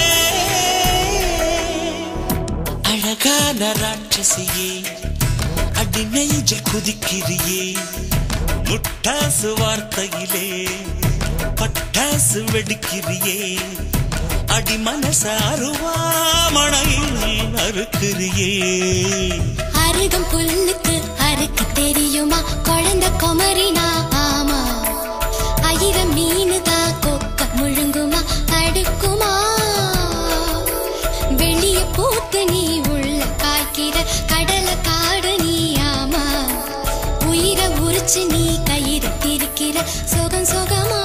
அழகான ராட்சசியே அடி நெஞ்சில் குதிக்கிறியே முட்டாசு வார்த்தையிலே பட்டாசு வெடிக்கிறியே அடி மனச அருவாமணையில் அறுக்கிறியே அருகம் புல்லுக்கு அறுக்க தெரியுமா குழந்தை குமரினா ஆமா ஆயிரம் மீனுதா கொக்க முழுங்குமா அடுக்குமா வெளிய பூத்து நீ உள்ள காய்க்கிற கடல காடு நீ ஆமா உயிரை உரிச்சு நீ கயிறு திரிக்கிற சுகம் சுகமா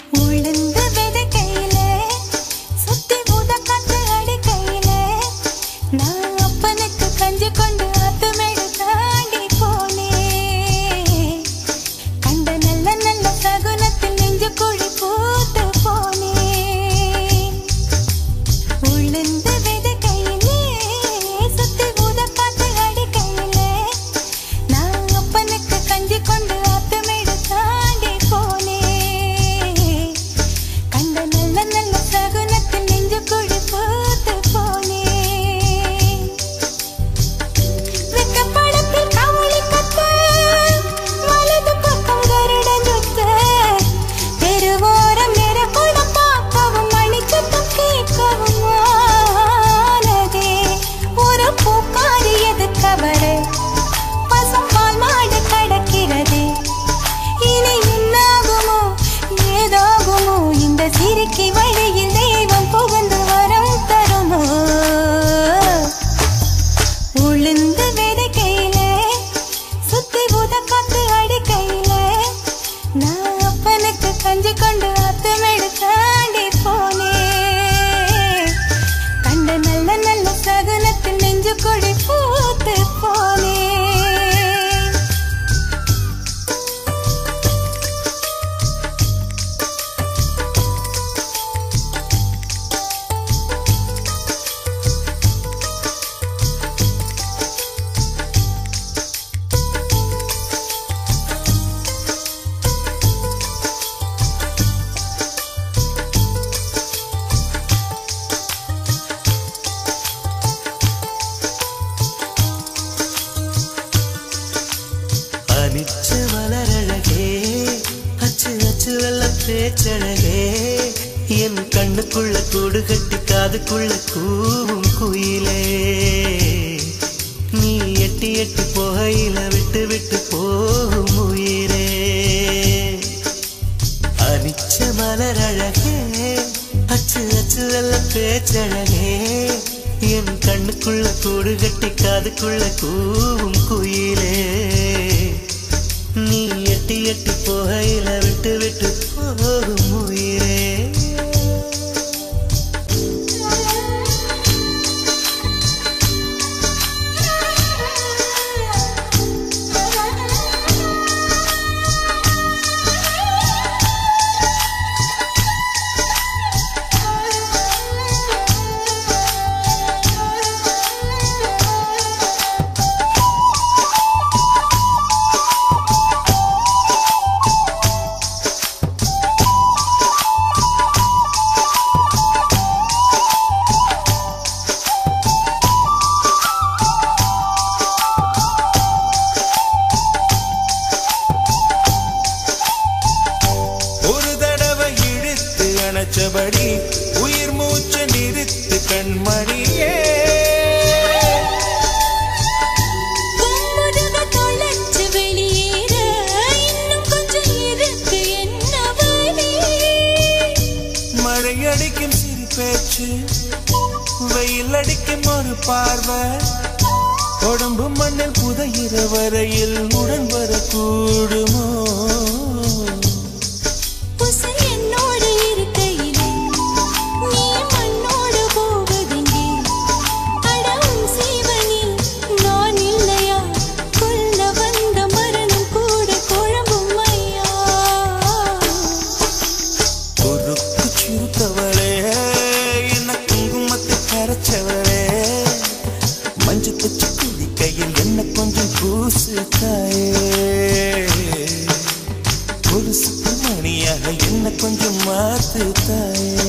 உளுந்து விதைக்கையிலே, சுத்தி ஊத காத்து அடிக்கையிலே, நான் அப்பனுக்கு கஞ்சி கொண்டு ஆத்துமேடு தாண்டி போனேன். கண்ட நல்ல நல்ல சகுனத்தில் நெஞ்சு குழி பூத்து போனேன். உளுந்து விதைக்கையிலே, சுத்தி ஊத காத்து அடிக்கையிலே, நான் அப்பனுக்கு கஞ்சி கொண்டு ஆத்துமேடு தாண்டி போனேன். கண்ட நல்ல நல்ல சகுனத்தில் நெஞ்சு குழி பூத்து போனேன். வெக்கப்படத்தில் கவுளி கத்த, வலது பக்கம் கருடன் சுத்த, தெருவோரம் நிறகுடம் பார்க்கவும், மணிச்சத்தம் கேட்கவும் ஆனதே. ஒரு பூக்காரி எதுக்கவரே, பசும்பால் மாடு கடக்கிறதே. இனி என்னாகுமோ, ஏதாகுமோ, இந்த சிரிக்கி வழியில் தெய்வம் புகுந்து வரம் தருமோ உளுந்து விதைக்கையிலே, சுத்தி ஊத காத்து அடிக்கையிலே, நான் அப்பனுக்கு கஞ்சி கொண்டு ஆத்துமேடு தாண்டி போனேன். கண்ட நல்ல நல்ல சகுனத்தில் நெஞ்சு கொடி பூத்து போனேன் அனிச்ச மலரழகே அச்சு அச்சு வெள்ள பேச்சழகே என் கண்ணுக்குள்ள கூடு கட்டி காதுக்குள்ள கூவும் குயிலே நீ எட்டி எட்டி போகையில விட்டு விட்டு போகும் உயிரே அனிச்ச மலரழகே அச்சு அச்சு வெள்ள பேச்சழகே என் கண்ணுக்குள்ள கூடு கட்டி காதுக்குள்ள கூவும் குயிலே நீ எட்டி எட்டி போகையில விட்டு விட்டு போகும் உயிரே ஒரு தடவை இழுத்து அணைச்சபடி உயிர் மூச்சு நிறுத்து கண்மணியே கும்முடுக தொலைச்சு வெளியேற இன்னும் கொஞ்சம் இருக்கு என்ன வழி மழை அடிக்கும் சிறு பேச்சு வெயில் அடிக்கும் ஒரு பார்வை உடம்பு மண்ணில் புதையிற வரையில் உடன் வரக்கூடுமோ உசை என்னோடு இருக்கையிலே நீ மண்ணோடு போவதெங்கே அட உன் சீவனில் நான் இல்லையா கொல்ல வந்த மரணம் கூட குழம்பும் ஐயா பொறுப்பு சிறுத்தவளே என்ன குங்குமத்தை கரைச்சவளே மஞ்சள் தச்சு குடிக்கையில் என்ன கொஞ்சம் பூசு தாயே கொலுசு மணியாக என்ன கொஞ்சம் மாத்து தாயே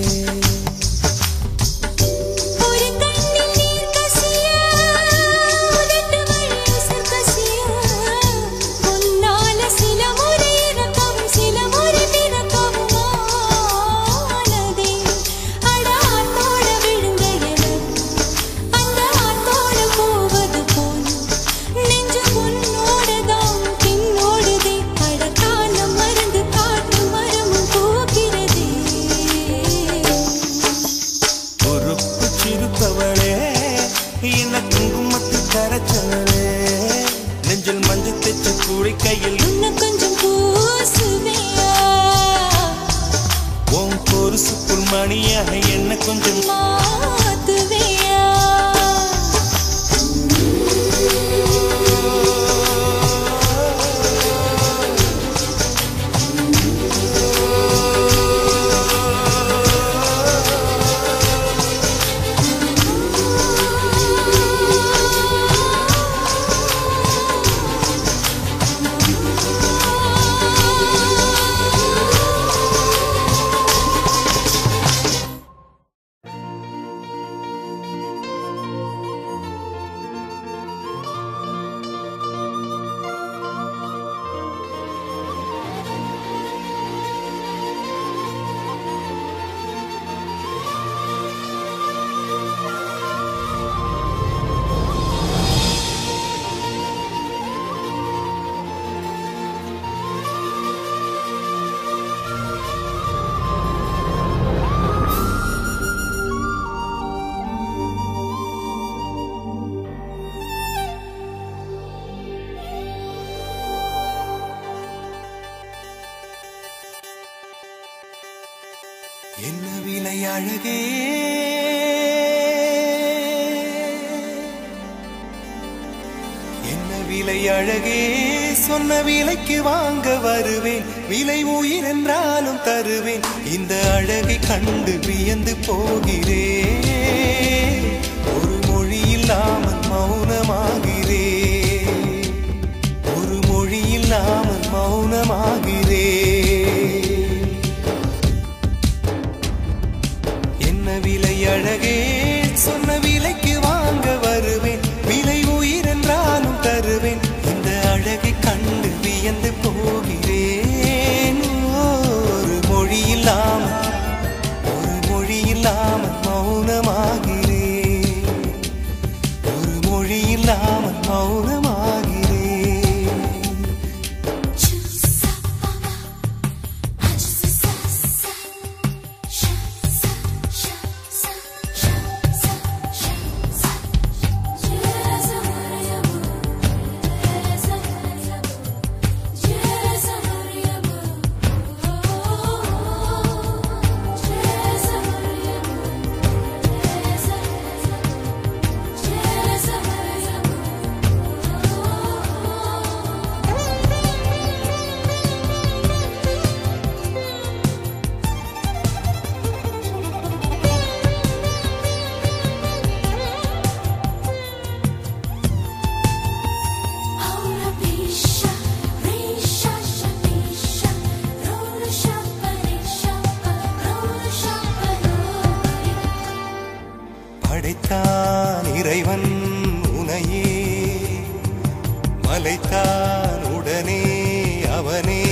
ஒரு கண்ணில் நீர் கசிய உதட்டு வழி உசர் கசிய உன்னால சில முறை இறக்கவும் சில முறை பிறக்கவும் ஆனதே அட ஆத்தோட விழுந்த என அந்த ஆத்தோட போவது போல் நெஞ்சு உன்னோடதான் பின்னோடுதே அட காலம் மருந்து காட்டு மரமும் போகிறதே ராணியாக என்ன கொஞ்சம் மாத்துவியா என்ன விலை அழகே என்ன விலை அழகே சொன்ன விலைக்கு வாங்க வருவேன் விலை உயிர் என்றாலும் தருவேன் இந்த அழகை கண்டு வியந்து போகிறேன் ஒரு மொழி இல்லாமல் மௌனமாகிறேன் ஒரு மொழி இல்லாமல் மௌனமாகிறேன் என்ன விலை அழகே சொன்ன விலைக்கு வாங்க வருவேன் விலை உயிர் என்றாலும் தருவேன் இந்த அழகை கண்டு வியந்து போகிறேன் ஒரு மொழி இல்லாமல் ஒரு மொழி இல்லாமல் மௌனமாகிறேன் ஒரு மொழி இல்லாமல் மௌனமாகிறேன் படைத்தான் இறைவன் உனையே மலைத்தான் உடனே அவனே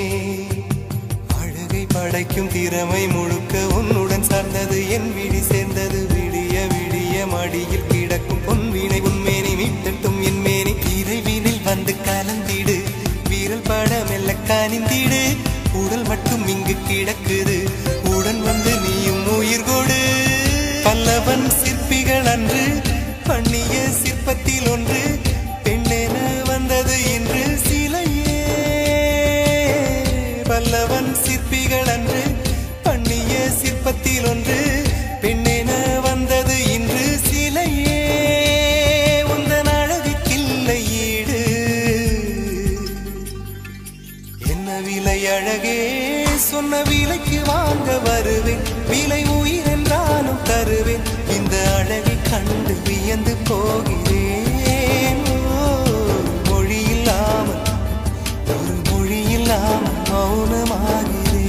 அழகை படைக்கும் திறமை முழுக்க உன்னுடன் சார்ந்தது என் விழி சேர்ந்தது விடிய விடிய மடியில் கிடக்கும் பொன்வினை உன்மேனி மீட்டட்டும் என் மேனி இறைவினில் வந்து கலந்திடு வீரல் பட மெல்ல கனிந்திடு உடல் மட்டும் இங்கு கிடக்குது உடன் வந்து நீயும் உயிர் கொடு பல்லவன் சிற்பிகள் அன்று பண்ணிய சிற்பத்தில் ஒன்று பெண்ணென வந்தது இன்று சிலையே பல்லவன் சிற்பிகள் அன்று பண்ணிய சிற்பத்தில் ஒன்று பெண்ணென வந்தது இன்று சிலையே உந்தன் அழகுக்கில்லை ஈடு என்ன விலை அழகே சொன்ன விலைக்கு வாங்க வருவேன் விலை உயிர் என்றாலும் தருவேன் இந்த அழகை கண்டு வியந்து போகிறேன் ஓ, மொழி இல்லாமல் ஒரு மொழி இல்லாமல் மௌனமாகிறேன்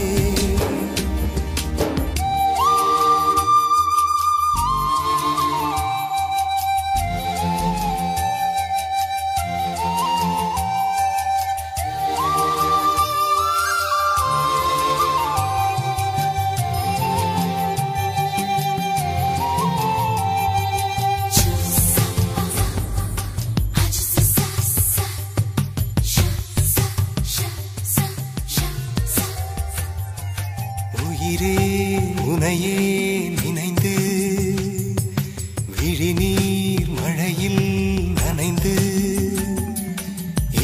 உயிரே உனையே நினைந்து விழிநீர் மழையில் நனைந்து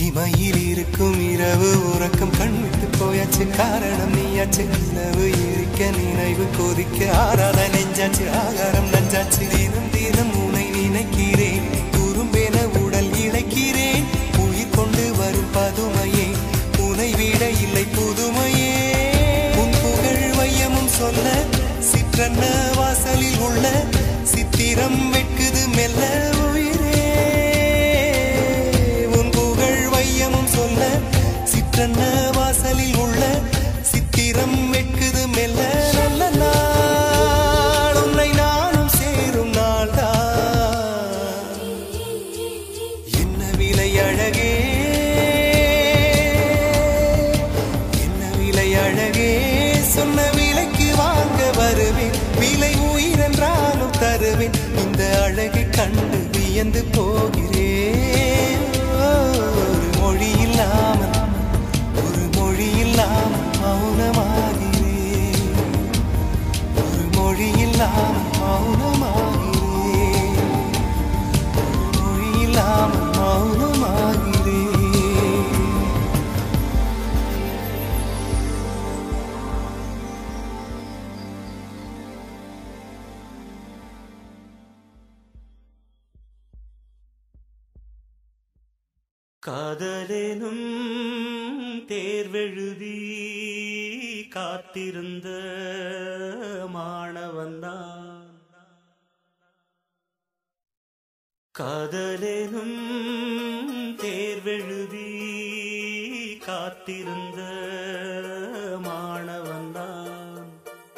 இமையில் இருக்கும் இரவு உறக்கம் கண்விட்டு போயாச்சு காரணம் நீயாச்சு நிலவு ஏறி துடிக்க நினைவு கொதிக்க ஆறாத நெஞ்சாச்சு ஆகாரம் நஞ்சாச்சு தினம் தினம் உனை நினைக்கிறேன் துரும்பென உடல் இழைக்கிறேன் உயிர் கொண்டு வரும் பதுமையே உனை விட இல்லை புதுமையே உன் புகழ் வையமும் சொல்ல சிற்றன்ன வாசலில் உள்ள சித்திரம் வெட்குது மெல்ல உயிரே உன் புகழ் வையமும் சொல்ல சிற்றன்ன வாசலில் உள்ள சித்திரம் வெட்குது மெல்ல நல்ல நாள் உன்னை நானும் சேரும் நாள்தான் என்ன விலை அழகே என்ன விலை அழகே சொன்ன விலைக்கு வாங்க வருவேன் விலை உயிரென்றாலும் தருவேன் இந்த அழகை கண்டு வியந்து போகிறேன் ஒரு மொழி இல்லாமல் ஒரு மொழி இல்லாமல் மௌனமாகிறேன் ஒரு மொழி இல்லாமல் மௌனமாகிறேன் ஒரு மொழி இல்லாமல் மௌனமாகிறேன் காதலேனும் தேர்வெழுதி காத்திருந்த மாணவன்தான் காதலேனும் தேர்வெழுதி காத்திருந்த மாணவன்தான்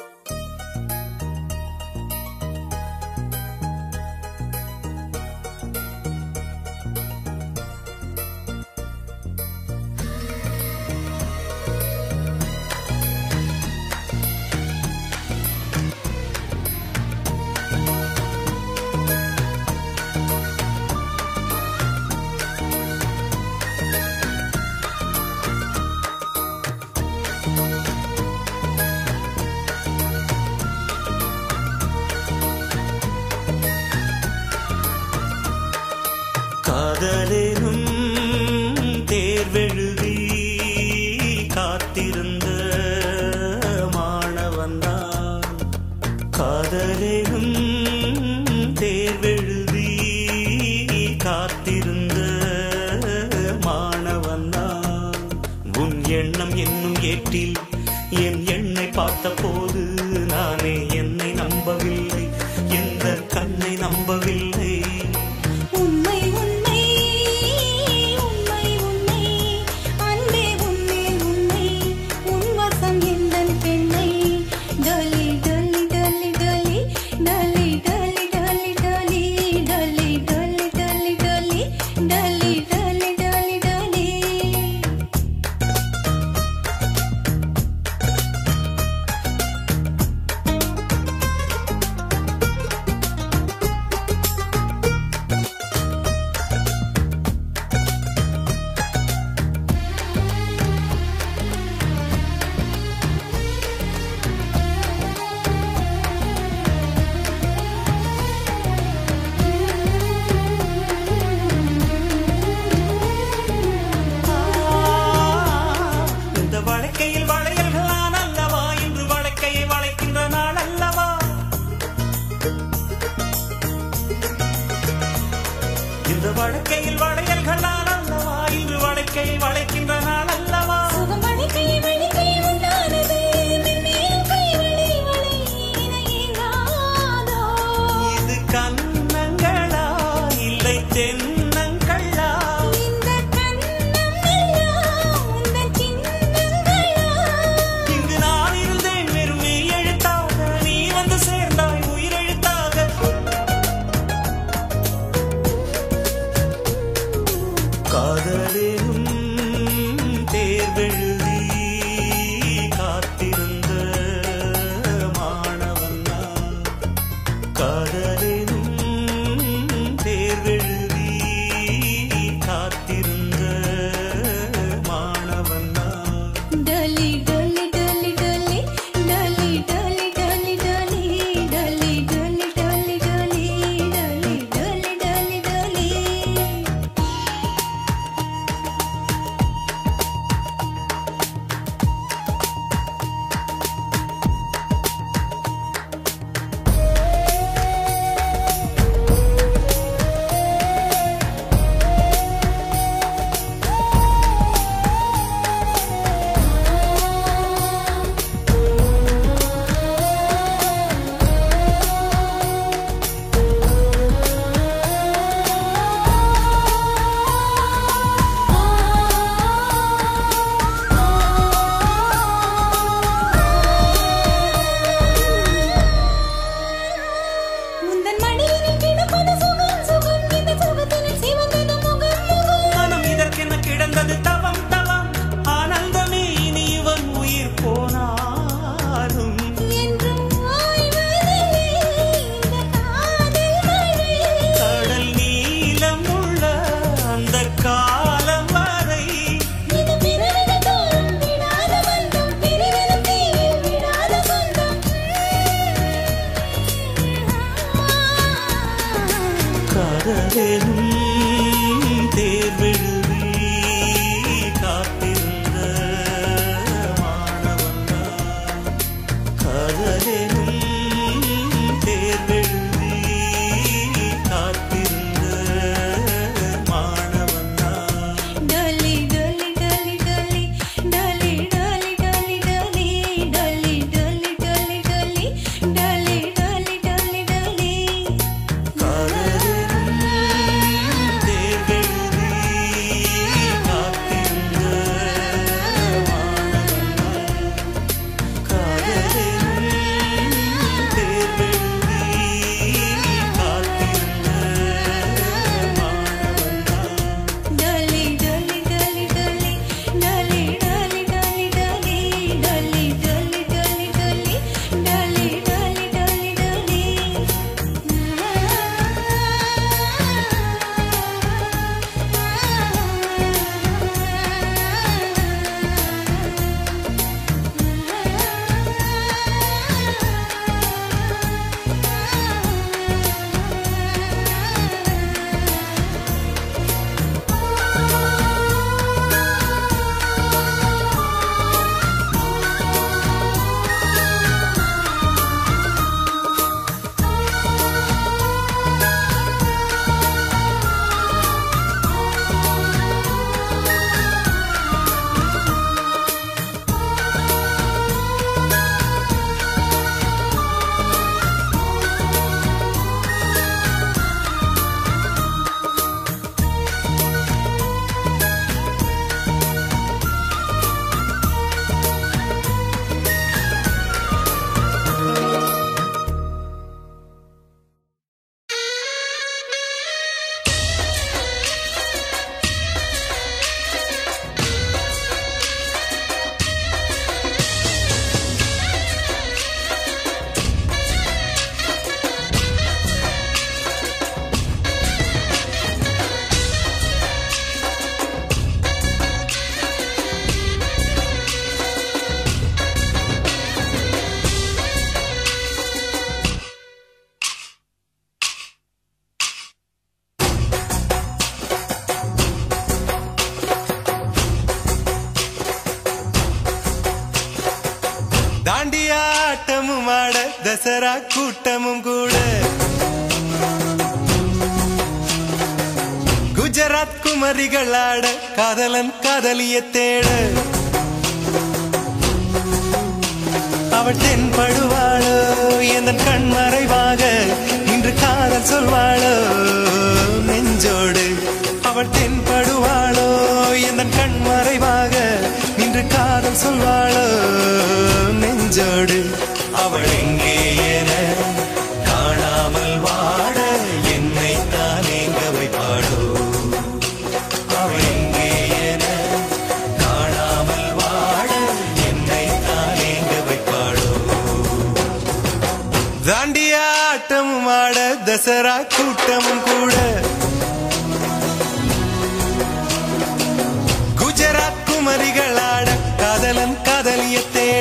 காதலேனும் தேர்வெழுதி காத்திருந்த மாணவன்தான் காதலேனும் தேர்வெழுதி காத்திருந்த மாணவன்தான் உன் எண்ணம் என்னும் ஏற்றில் என் எண்ணை பார்த்தபோது நானே என்னை நம்பவில்லை எந்த கண்ணை நம்பவில்லை உண்மை உண்மை உண்மை உண்மை அன்பே உண்மை உண்மை உன் வசம் எந்தன் பெண்ணை டலி டலி டலி டலி டலி டலி டலி டலி டலி டலி டலி டலி டலி டலி டலி டலி இந்த வழக்கையில் வளையல்கள் நான் அல்லவா இன்று வழக்கையை வளைக்கின்ற நாள் அல்லவா இந்த வழக்கையில் வளையல்கள் நான் அல்லவா இன்று வழக்கையை வளைக்கின்ற நாள் அல்லவா சுகம் வழிக்கை வழிக்கை உண்டானது மென்மேலும் கை வழி வழி இணையினாதோ இது கண்ணங்களா இல்லை தென்னங்களா இந்த கண்ணம் எல்லாம் உந்தன் சின்னங்களா இங்கு நான் இருந்தேன் வெறும் மெய் எழுத்தாக நீ வந்து சேர்ந்தாய் உயிரெழுத்தாக காதலும் தேர்வெழுதி காத்திருந்த மாணவன்தான் காதலும் தேர்வெழுதி காத்திருந்த மாணவன்தான் डली डली डली डली डली डली डली डली डली डली डली डली डली डली डली डली காதலும் தேர்வெழுதி காத்திருந்த மாணவன்தான் காதலும் தேர்வெழுதி காத்திருந்த மாணவன்தான் डली डली डली डली डली डली डली डली डली डली डली डली डली डली डली தாண்டியாட்டமும் ஆட தசரா கூட்டமும் கூட குஜராத் குமரிகள் ஆட காதலன் காதலிய தேட அவள் தென்படுவாளோ எந்த கண் மறைவாக இன்று காதல் சொல்வாளோ நெஞ்சோடு அவள் தென்படுவாளோ எந்த கண் மறைவாக இன்று காதல் சொல்வாளோ நெஞ்சோடு அவள் எங்கே என காணாமல் வாட என்னை தான் எங்க வைப்பாளோ அவள் எங்கே என காணாமல் வாட என்னை தான் எங்க வைப்பாளோ தாண்டியாட்டமும் ஆட தசரா கூட்டமும் கூட குஜராத் குமரிகள் ஆட காதலன் காதலிய தேட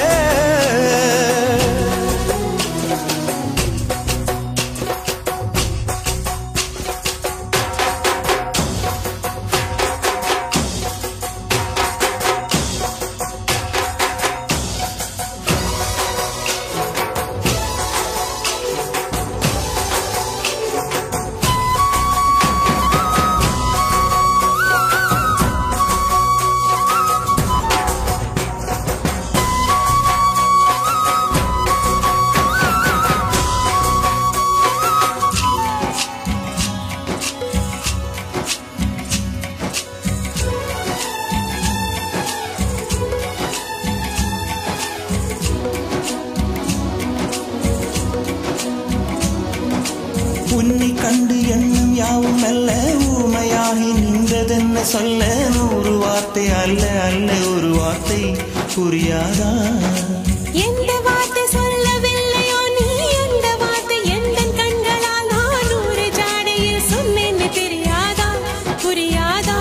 உன்னை கண்டு எண்ணம் யாவும் அல்ல ஊமையாகி நின்றதென்ன சொல்ல நூறு வார்த்தை அல்ல அல்ல ஒரு வார்த்தை புரியாதா எந்த வார்த்தை சொல்லவில்லையோ நீ எந்த வார்த்தை எந்த கண்களால் நான் நூறு ஜாடையில் சொன்னேன்னு தெரியாதா புரியாதா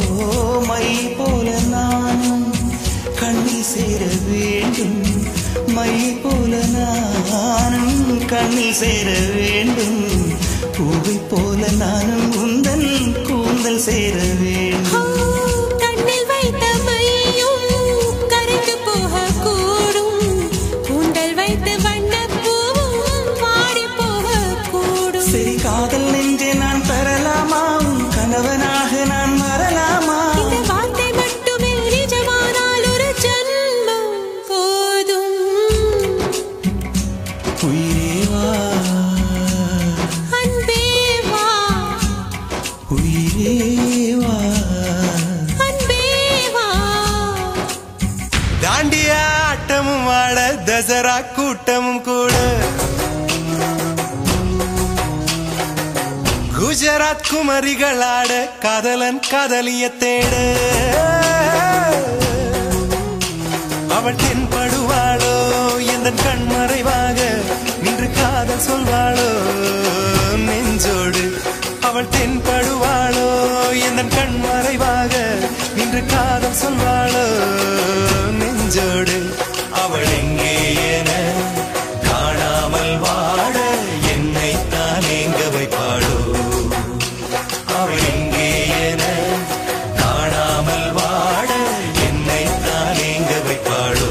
மை போல நானும் கண்ணி சேர வேண்டும் மையை போல நானும் கண்ணில் சேர வேண்டும் பூவை போல நானும் உந்தன் கூந்தல் சேர வேண்டும் கண்ணில் வைத்த மையும் கரைந்து போகக்கூடும் கூந்தல் வைத்த வண்ணப்பூவும் வாடி போகக்கூடும் சரி காதல் நெஞ்சே நான் பெறலாமா உன் கணவனாக நான் வரலாமா இந்த வார்த்தை மட்டுமே நிஜமானால் ஒரு ஜன்மம் போதும் உயிரே வா அன்பே வா உயிரே வா அன்பே வா தாண்டிய ஆட்டமும் ஆட தசரா கூட்டமும் கூட குஜராத் குமரிகள் ஆட காதலன் காதலிய தேட அவள் தென்படுவாளோ எந்த கண்மறைவாக நின்று காதல் சொல்வாளோ நெஞ்சோடு அவள் தென்படுவாளோ எந்த கண்மறைவாக நின்று காதல் சொல்வாளோ நெஞ்சோடு அவள் எங்கே என காணாமல் வாட என்னை தான் எங்க வைப்பாளோ அவள் எங்கே என காணாமல் வாட என்னை தான் எங்க வைப்பாளோ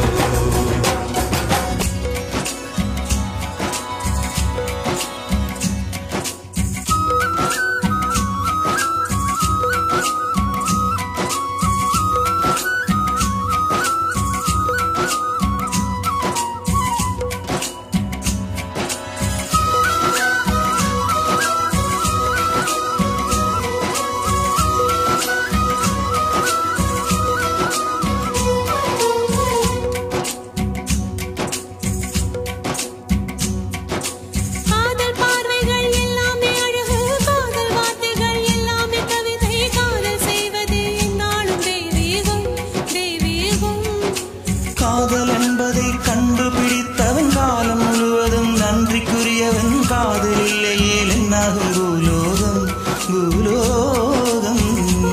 காதல் பார்வைகள் எல்லாமே அழகு காதல் வார்த்தைகள் எல்லாமே கவிதை காதல் செய்வது என்னாலும் தெய்வீகம் தெய்வீகம் காதல் என்பதை கண்டுபிடித்தவன் காலம் முழுவதும் நன்றிக்குரியவன் காதல் இல்லையே என்னாகும் பூலோகம் பூலோகம்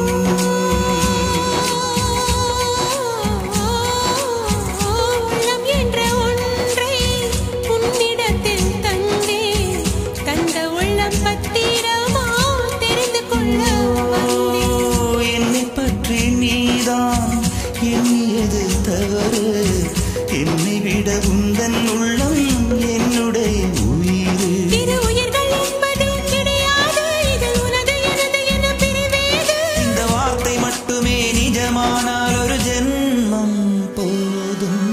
உள்ளம் என்ற ஒன்றை உன்னிடத்தில் தந்தேன் தந்த உள்ளம் பத்திரமா தெரிந்து கொள்ள வந்தேன் என்னை பற்றி நீதான் எண்ணியது தவறு என்னை விட உந்தன் உள்ளம் என்னுடைய உயிர் இரு உயிர்கள் என்பது கிடையாது இது உனது எனது என பிரிவேது இந்த வார்த்தை மட்டுமே நிஜமானால் ஒரு ஜென்மம் போதும்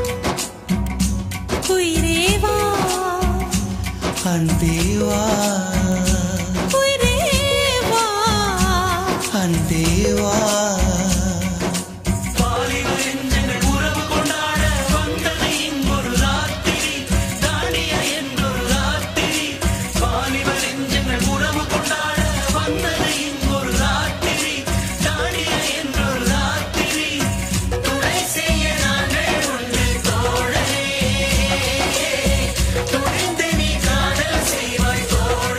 உயிரே வா அன்பே வா உயிரே வா அன்பே வா துணிந்து நீ காதல் செய்வாய் தோழ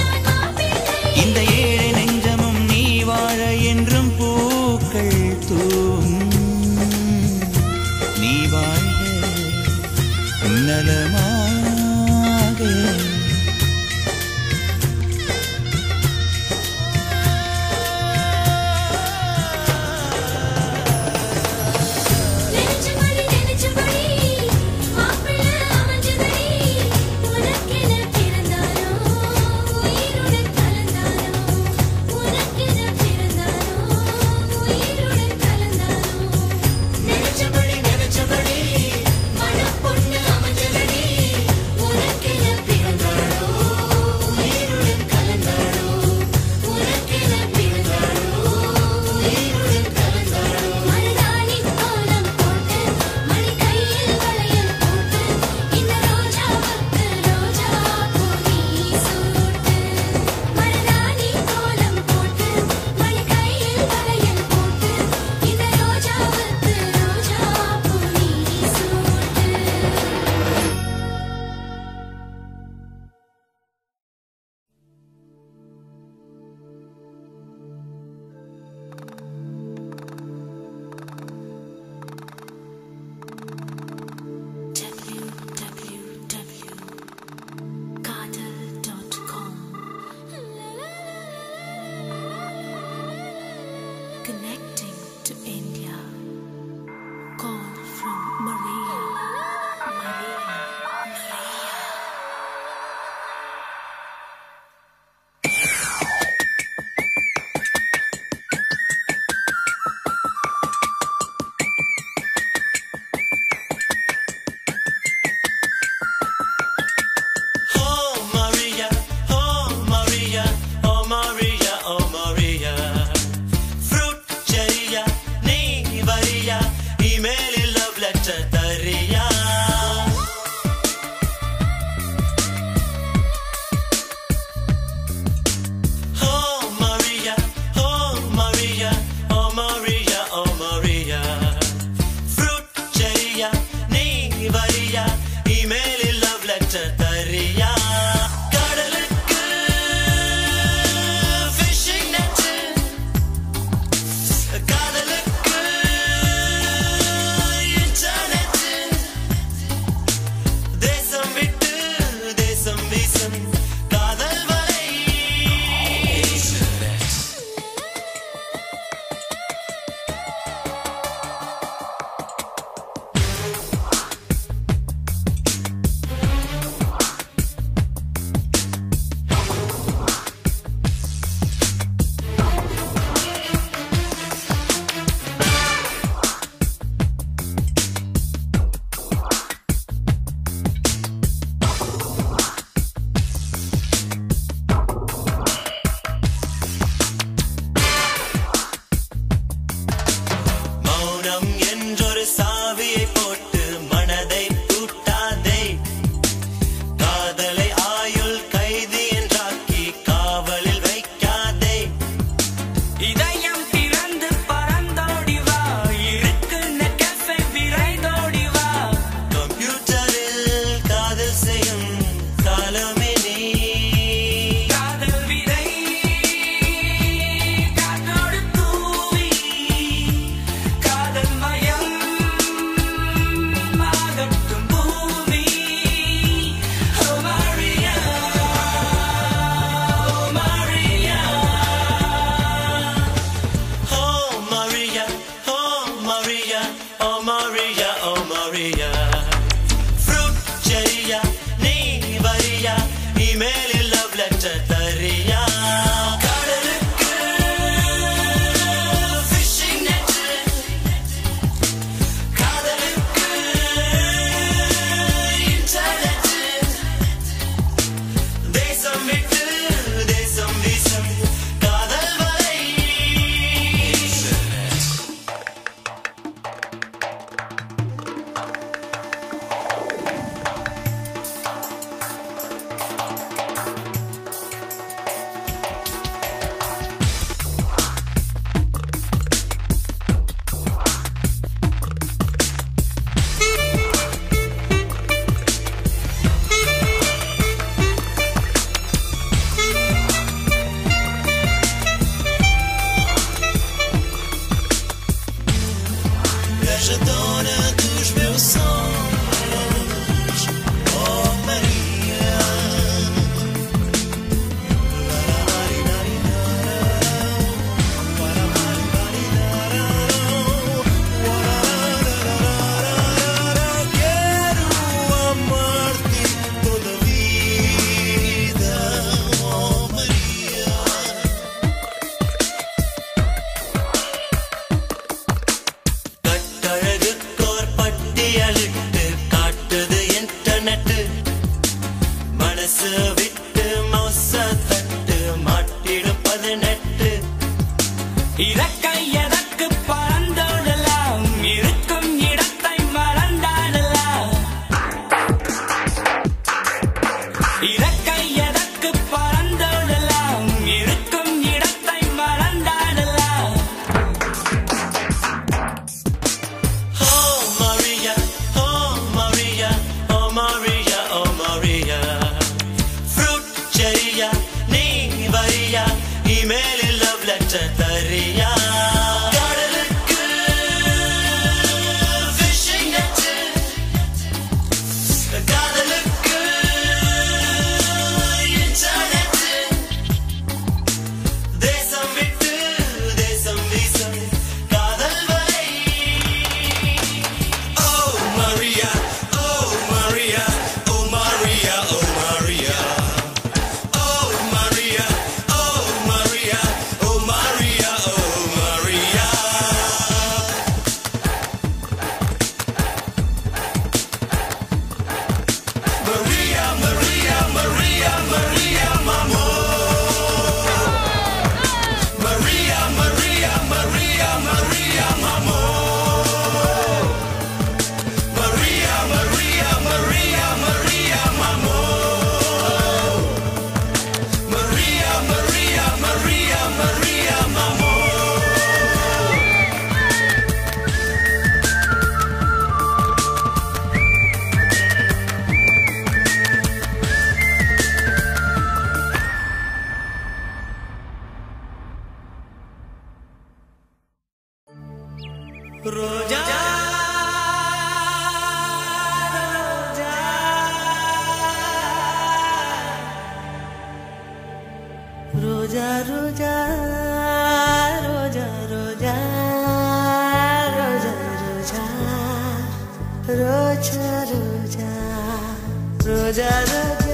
விட்டு மோச தட்டு மாட்டிடும் பதினெட்டு இறக்கை எதற்கு பறந்தோடலாம் இருக்கும் இடத்தை மறந்தாடலாம் இறக்கை எதற்கு பறந்தோடலாம் இருக்கும் இடத்தை மறந்தாடலாம் Oh Maria, oh Maria, oh Maria, oh Maria. Fruit cherry, நீ வரியா இமெயிலில் லவ் லெட்டர் தரியா கடலுக்கு fishing net. காதலுக்கு internet. தேசம் விட்டு தேசம் வீசும் காதல் வலை Oh Maria, oh Maria, oh Maria, oh Maria. Oh Maria, oh Maria, oh Maria, oh Maria. Maria, Maria, Maria, Maria, mamo. Maria, Maria, Maria, Maria, mamo. Maria, Maria, Maria, Maria, mamo. Maria, Maria, Maria, Maria, mamo. ரோஜா ரோஜா ரோஜா ரோஜா ரோஜா ரோஜா ரோஜா ரோஜா ரோஜா ரோஜா ரோஜா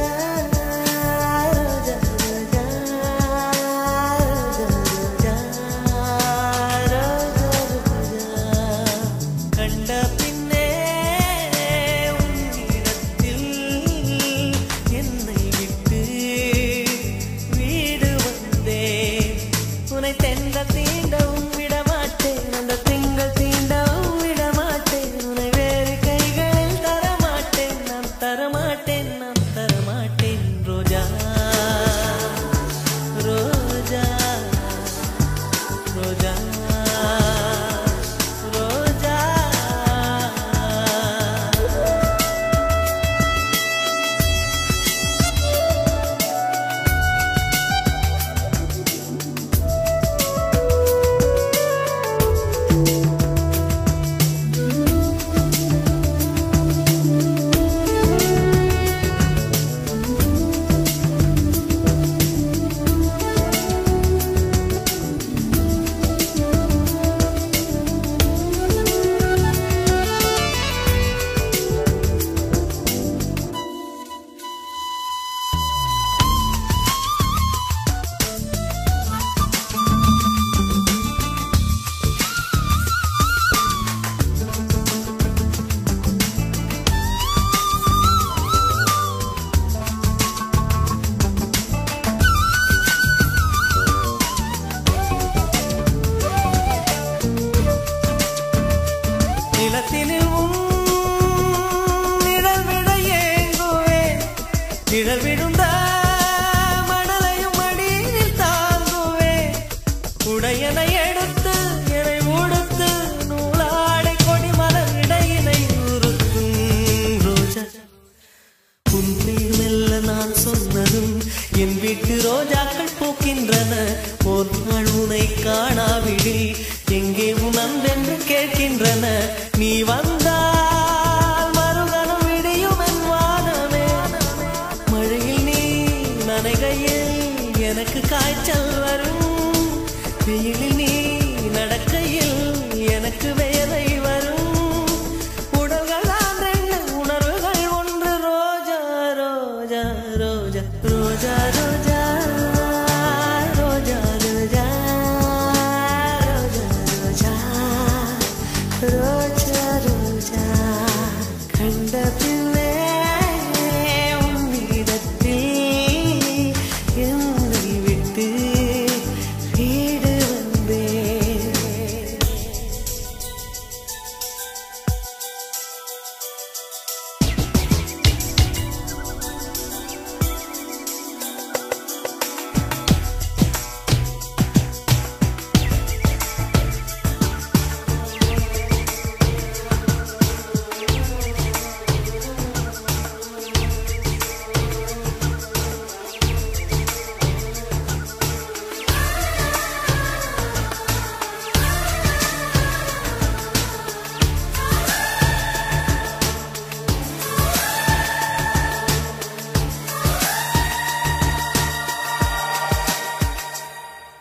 கண்ட பின்னே உன்னிடத்தில் என்னை விட்டு வீடு வந்தேன் உன்னை தெந்த தீண்டவும் விட மாட்டேன் அந்த திங்கள் தீண்டவும் விட மாட்டேன் உன்னை வேறு கைகளில் தரமாட்டேன் நான் தரமாட்டேன் நான் தரமாட்டேன் ரோஜா ரோஜா ரோஜா ரோஜா நிலத்தினில் உன் நிழல் விட ஏங்குவேன் நிழல் விழுந்த மணலையும் அடியில் தாங்குவேன் உடையனை எடுத்து என்னை உடுத்து நூலாடை கொடி மலர் இடையினை உறுத்தும் ரோஜா உன் பேர் மெல்ல நான் சொன்னதும் என் வீட்டு ரோஜாக்கள் பூக்கின்றன ஒரு நாள் உனை காணாவிடில் எங்கே உன் அன்பென்று கேட்கின்றன நீ வந்தால் மறுகணம் விடியும் என் வானமே மழையில் நீ நனைகையில் எனக்கு காய்ச்சல் வரும் வெயிலில் நீ நடக்கையில் எனக்கு வேலை வரும் உடல்கள் தான் ரெண்டு உணர்வுகள் ஒன்று ரோஜா ரோஜா ரோஜா ரோஜா ரோஜா ரோஜா ரோஜா ரோஜா ரோஜா ரோஜா ரோஜா கண்ட பின்னே உன்னிடத்தில்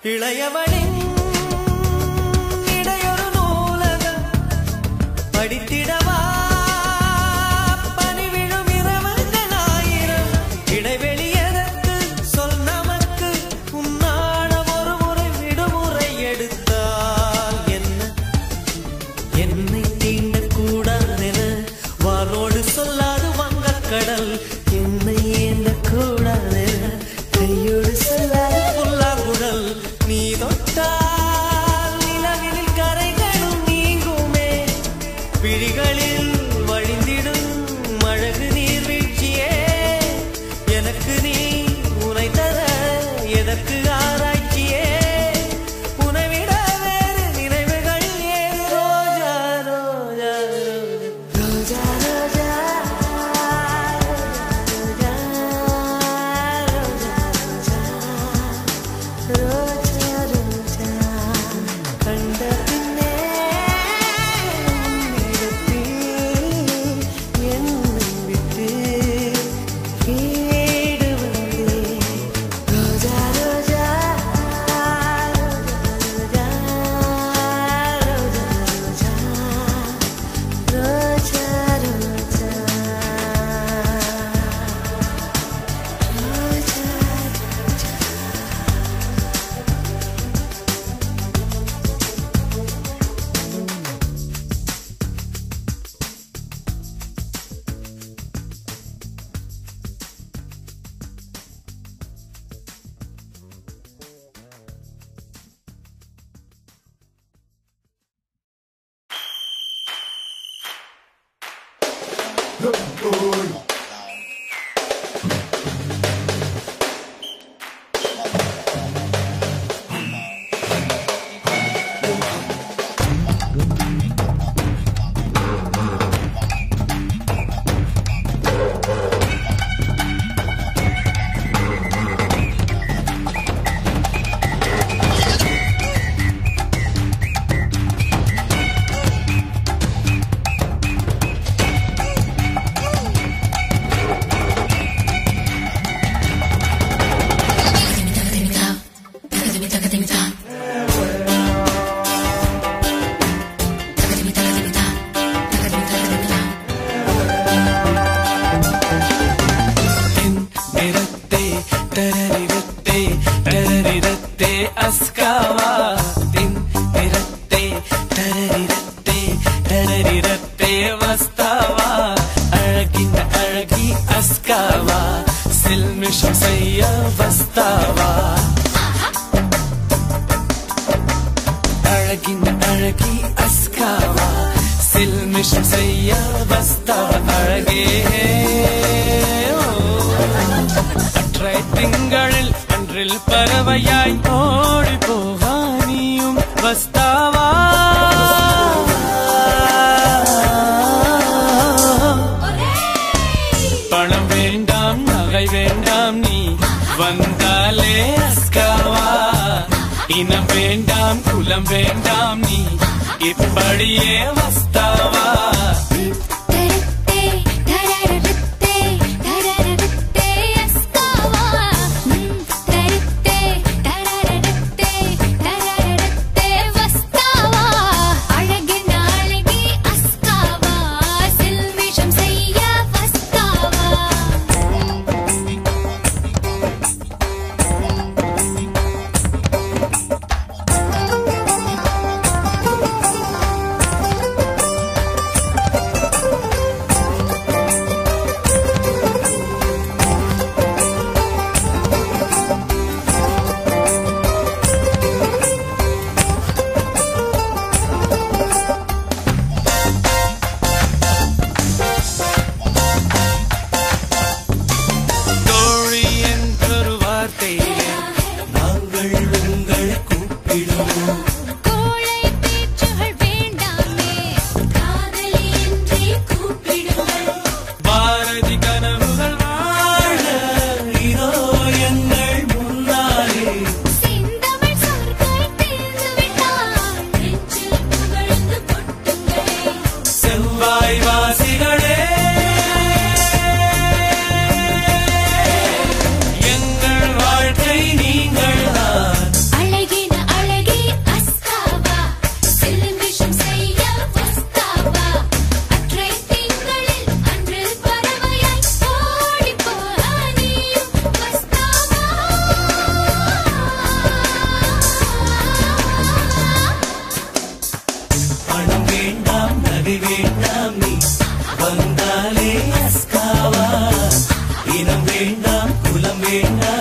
இளையவனின் இடையொரு நூலகம் படித்திடவா பனிவிழும் இரவுகள் ஆயிரம் இடைவெளி எதற்கு சொல் நமக்கு உன்னாட ஒரு முறை விடுமுறை எடுத்தால் என்ன என்னை தீண்டக்கூடாதென வாரோடு சொல்லாது வங்கக்கடல் என்னை ஏந்தக்கூடாதென கையோடு சொல்லாது புல்லாங்குழல் நீ தொட்டால் நிலவில் கரைகளும் நீங்குமே விழிகளில் வழிந்திடும் அழகு நீர்வீழ்ச்சியே எனக்கு நீ உனை தர எதற்கு ஆராய்ச்சியே உனை விட வேறு நினைவுகள் ஏது ரோஜா ரோஜா ரோஜா ரோஜா ரோஜா ரோஜா ரோஜா கண்ட பின்னே உன்னிடத்தில் என்னை விட்டு வீடு வந்தேன் ரோஜா ரோஜா ரோஜா ரோஜா ரோஜா ரோஜா நிறத்தே தரரிரத்தே தரரிரத்தே அஸ்காவா தின் நிறத்தே தரரிரத்தே தரரிரத்தே வஸ்தாவா அழகின் அழகி அஸ்காவா சில்மிஷம் செய்ய வஸ்தாவா அழகின் அழகி அஸ்காவா சில்மிஷம் செய்ய வஸ்தாவா அழகே ஓ. அற்றை திங்களில் அன்றில் பறவையாய் ஓடி போவானியும் வஸ்தாவா பணம் வேண்டாம் நகை வேண்டாம் நீ வந்தாலே அஸ்காவா இனம் வேண்டாம் குலம் வேண்டாம் நீ இப்படியே வஸ்தாவா தரத்தே தரரத்தே தரரத்தே அஸ்காவா தரத்தே தரரத்தே தரரத்தே வஸ்தாவா அழகின் அழகி அஸ்காவா சில்மிஷம் செய்ய வஸ்தாவா ஆ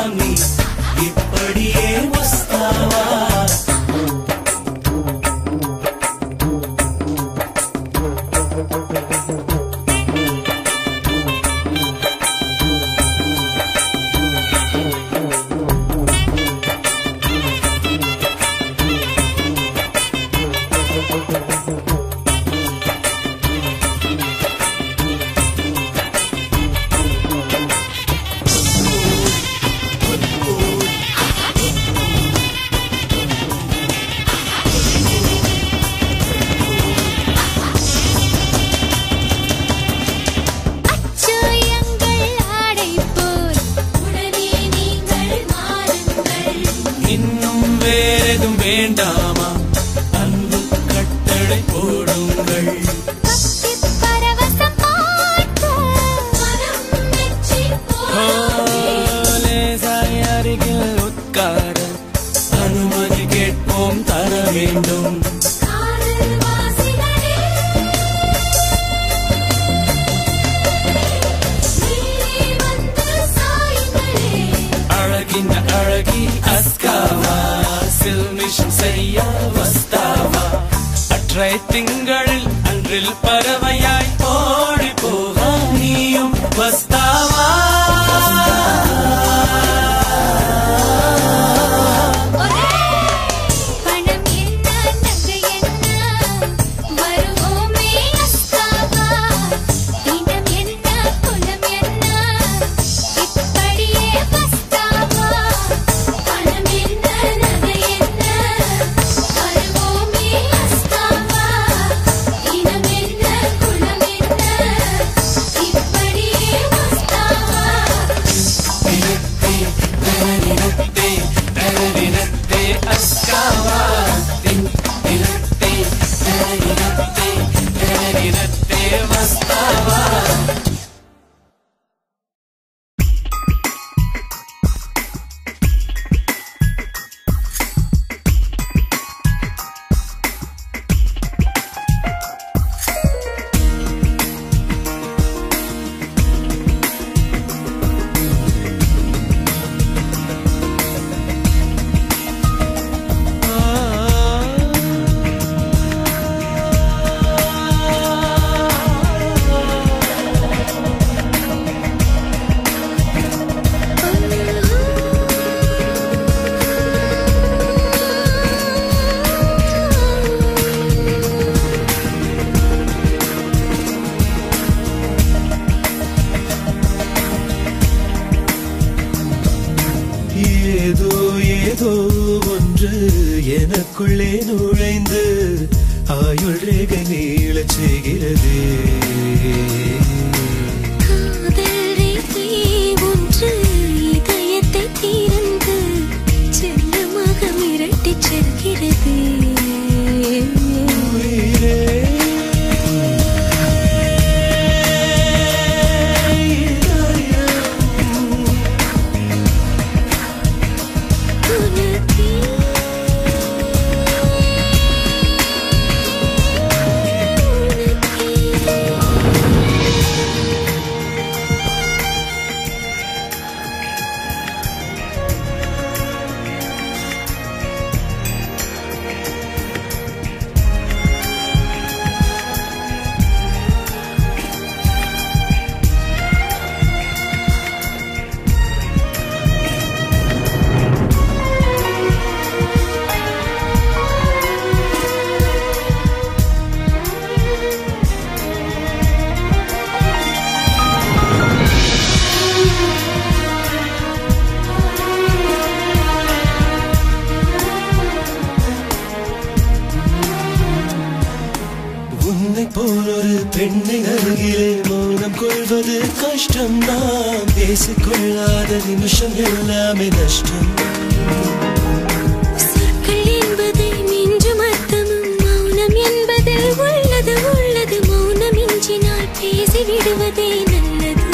எல்லாம் நீ இப்படியே வஸ்தாவா அச்சோ எங்கள் ஆடை போல் உடனே நீங்கள் மாறுங்கள் இன்னும் வேறெதும் வேண்டாமா அன்பு கட்டளை போடுங்கள் பக்தி பரவசம் பார்க்க மனம் மெச்சி போனதே. லேசாய் அருகில் உட்கார அனுமதி கேட்போம் தர வேண்டும் காதல் வாசிகளே நீரே வந்து சாயுங்களே அழகின் அழகி அஸ்காவா சில்மிஷம் செய்ய வஸ்தாவா அற்றை திங்களில் அன்றில் பறவையாய் ஓடி போக நீயும் வஸ்தாவா பணம் என்ன நகை என்ன வருவோமே அஸ்தாவா இனம் என்ன குலம் என்ன இப்படியே வஸ்தாவா பணம் என்ன நகை என்ன வருவோமே அஸ்தாவா இனம் என்ன குலம் என்ன இப்படியே வஸ்தாவா திரனினத்தே, திரனினத்தே, அஸ்காவா. தின், தினத்தே, திரனினத்தே, திரனினத்தே, வஸ்தாவா. ஏதோ ஏதோ ஒன்று எனக்குள்ளே நுழைந்து ஆயுள் ரேகை நீளச் செய்கிறது காதல் ரேகை ஒன்று இதயத்தை திறந்து செல்லமாக மிரட்டிச் செல்கிறது உயிரே உனக்கே உன்னை போல் ஒரு பெண்ணை அருகிலே மௌனம் கொள்வது கஷ்டம் நாம் பேசிக்கொள்ளாத நிமிஷம் எல்லாமே நஷ்டம் சொற்கள் என்பதை மிஞ்சும் அர்த்தமும் மௌனம் என்பதில் உள்ளது உள்ளது மௌனம் இஞ்சினால் பேசி விடுவதே நல்லது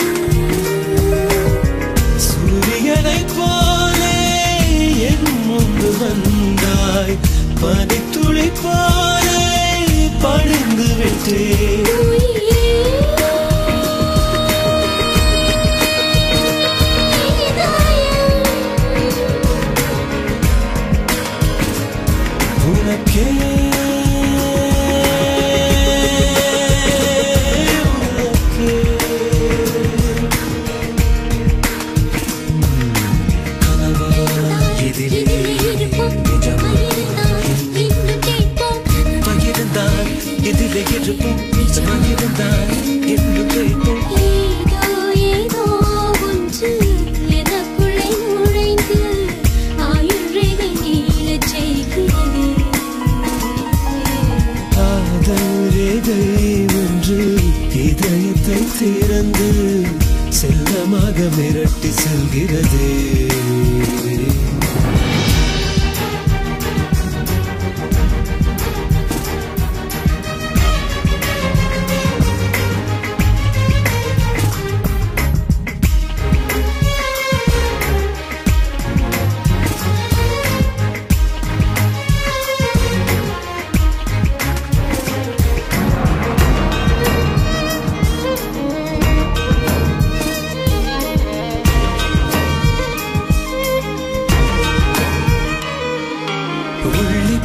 சூரியனைப் போலே என் முன்பு வந்தாய் பனித்துளி போலே பணிந்து விட்டேன் உயிரே இதயம்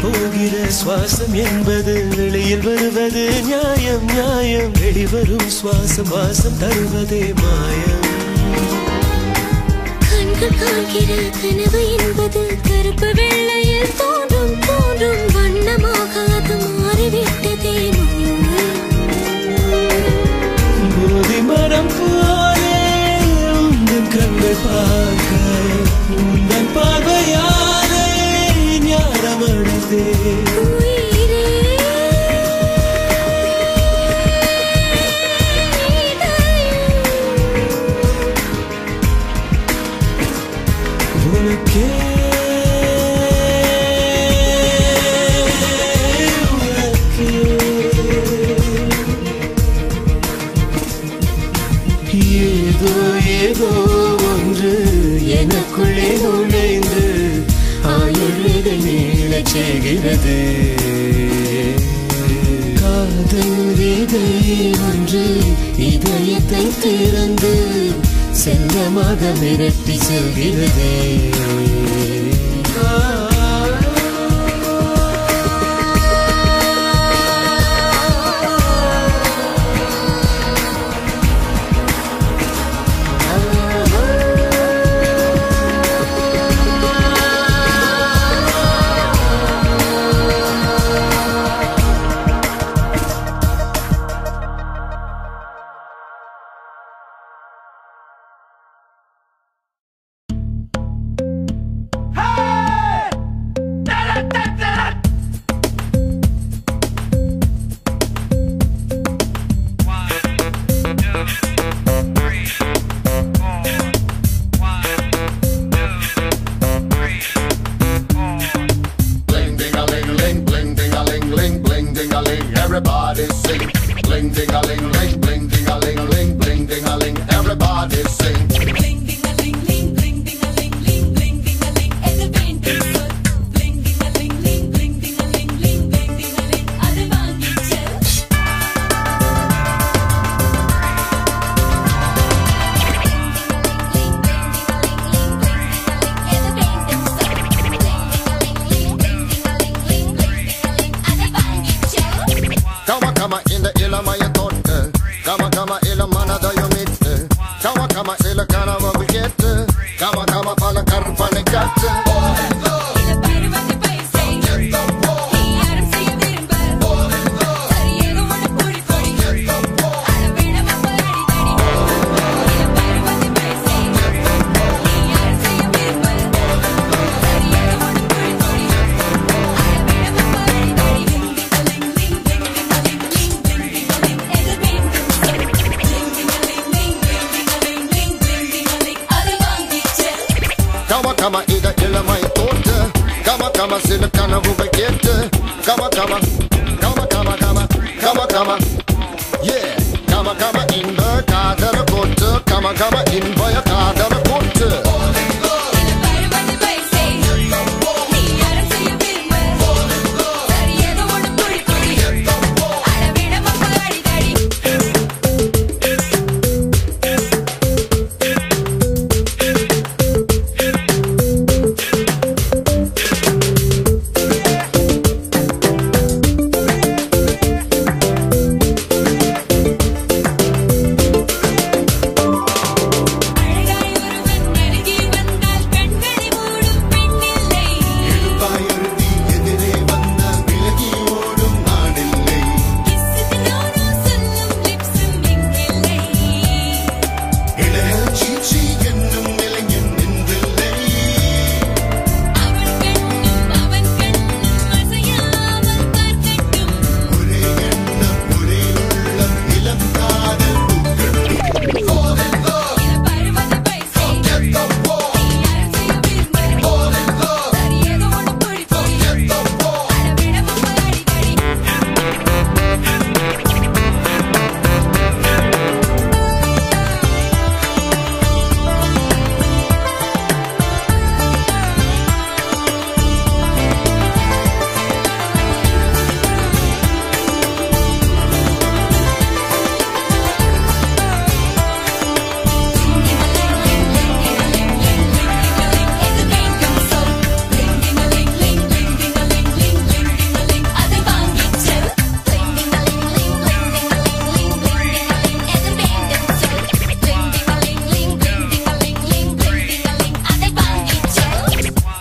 போகிற சுவாசம் என்பது வெளியில் வருவது நியாயம் நியாயம் வெளிவரும் சுவாசம் வாசம் தருவதே மாயம் கண்கள் காண்கிற கனவு என்பது கருப்பு வெள்ளையில் தோன்றும் தோன்றும் வண்ணமாக அது மாறிவிட்டதே போதி மரம் போலே உந்தன் கண்கள் பார்க்க உந்தன் பார்வையாலே ஞானம் அடைந்தேன் உயிரே உனக்கே உனக்கே. ஏதோ ஏதோ ஒன்று எனக்குள்ளே நுழைந்து ஆயுள்கள் நீளச் செய்கிறது காதல் விதை ஒன்று இதயத்தை திறந்து செல்லமாக மிரட்டி செல்கிறது Bling ding a ling ling, bling ding a ling ling, bling ding a ling. Everybody sing. Bling ding a ling ling, bling ding a ling ling, bling ding a ling. Everybody sing. Bling ding a ling ling, bling ding a ling ling, bling ding a ling. அது வேண்டும் சொல். Bling ding a ling ling, bling ding a ling ling, bling ding a ling. அது வாங்கிச் செல். Kama kama ila ila maya totte. Kama kama ila mana da yo mitte. Kama kama ila kana wa bigette. Kama kama pala karpane katte. இத பாரு வந்து பைசை. நீ யாரும் செய்ய விரும்ப. சரியேதோ உன பொடி பொடி. அட வேணாம் அப்ப அடிதடி. இத பாரு வந்து பைசை. நீ யாரும் செய்ய விரும்ப. சரியேதோ உன பொடி பொடி. அட வேணாம் அப்ப அடிதடி. Bling ding a ling ling, bling ding a ling ling, bling ding a ling. இது வேண்டும் சொல். Bling ding a ling ling, bling ding a ling ling, bling ding a ling. அது வாங்கிச் செல். Kama kama ila ila maya totte. Kama kama sila kana wa bigette. Kama kama kama kama kama kama kama. Yeah. Kama kama in the kadara kotte. Kama kama in vaya kadara kotte. இத பாரு வந்து பைசை. நீ யாரும் செய்ய விரும்ப. சரியேதோ உன பொடி பொடி. அட வேணாம் அப்ப அடிதடி. அழகாய் ஒரு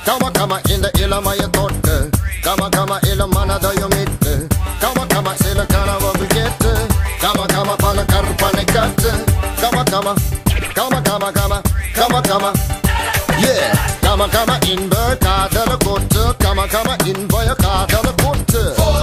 Kama kama இந்த இளமைய தொட்டு கம கம இளம் மனதையும் இட்டு கம கம சில கனவுகள் கேட்டு கம கம பல கற்பனை கட்டு கம கம கம கம கம கம கம Yeah, கம கம இன்ப காதல கொட்டு கம கம இன்பய காதல கொட்டு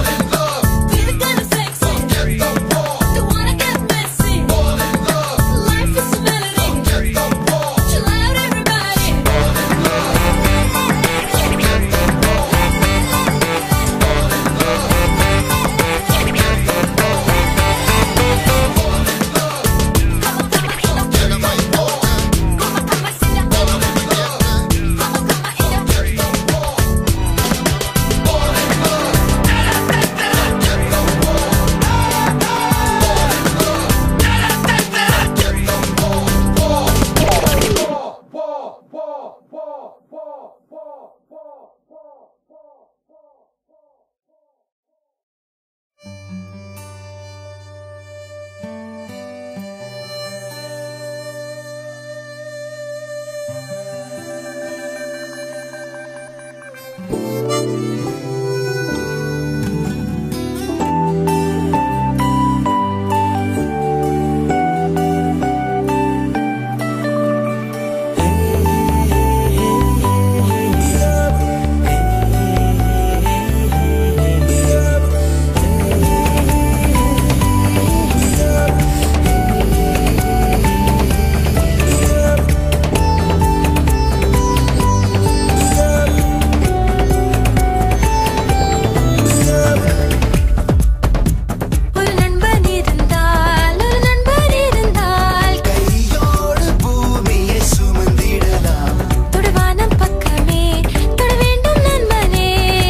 ஒரு நண்பன் இருந்தால் ஒரு நண்பன் இருந்தால் கையோடு பூமியை சுமந்திடலாம் தொடுவானம் பக்கமே தொட வேண்டும் நண்பனே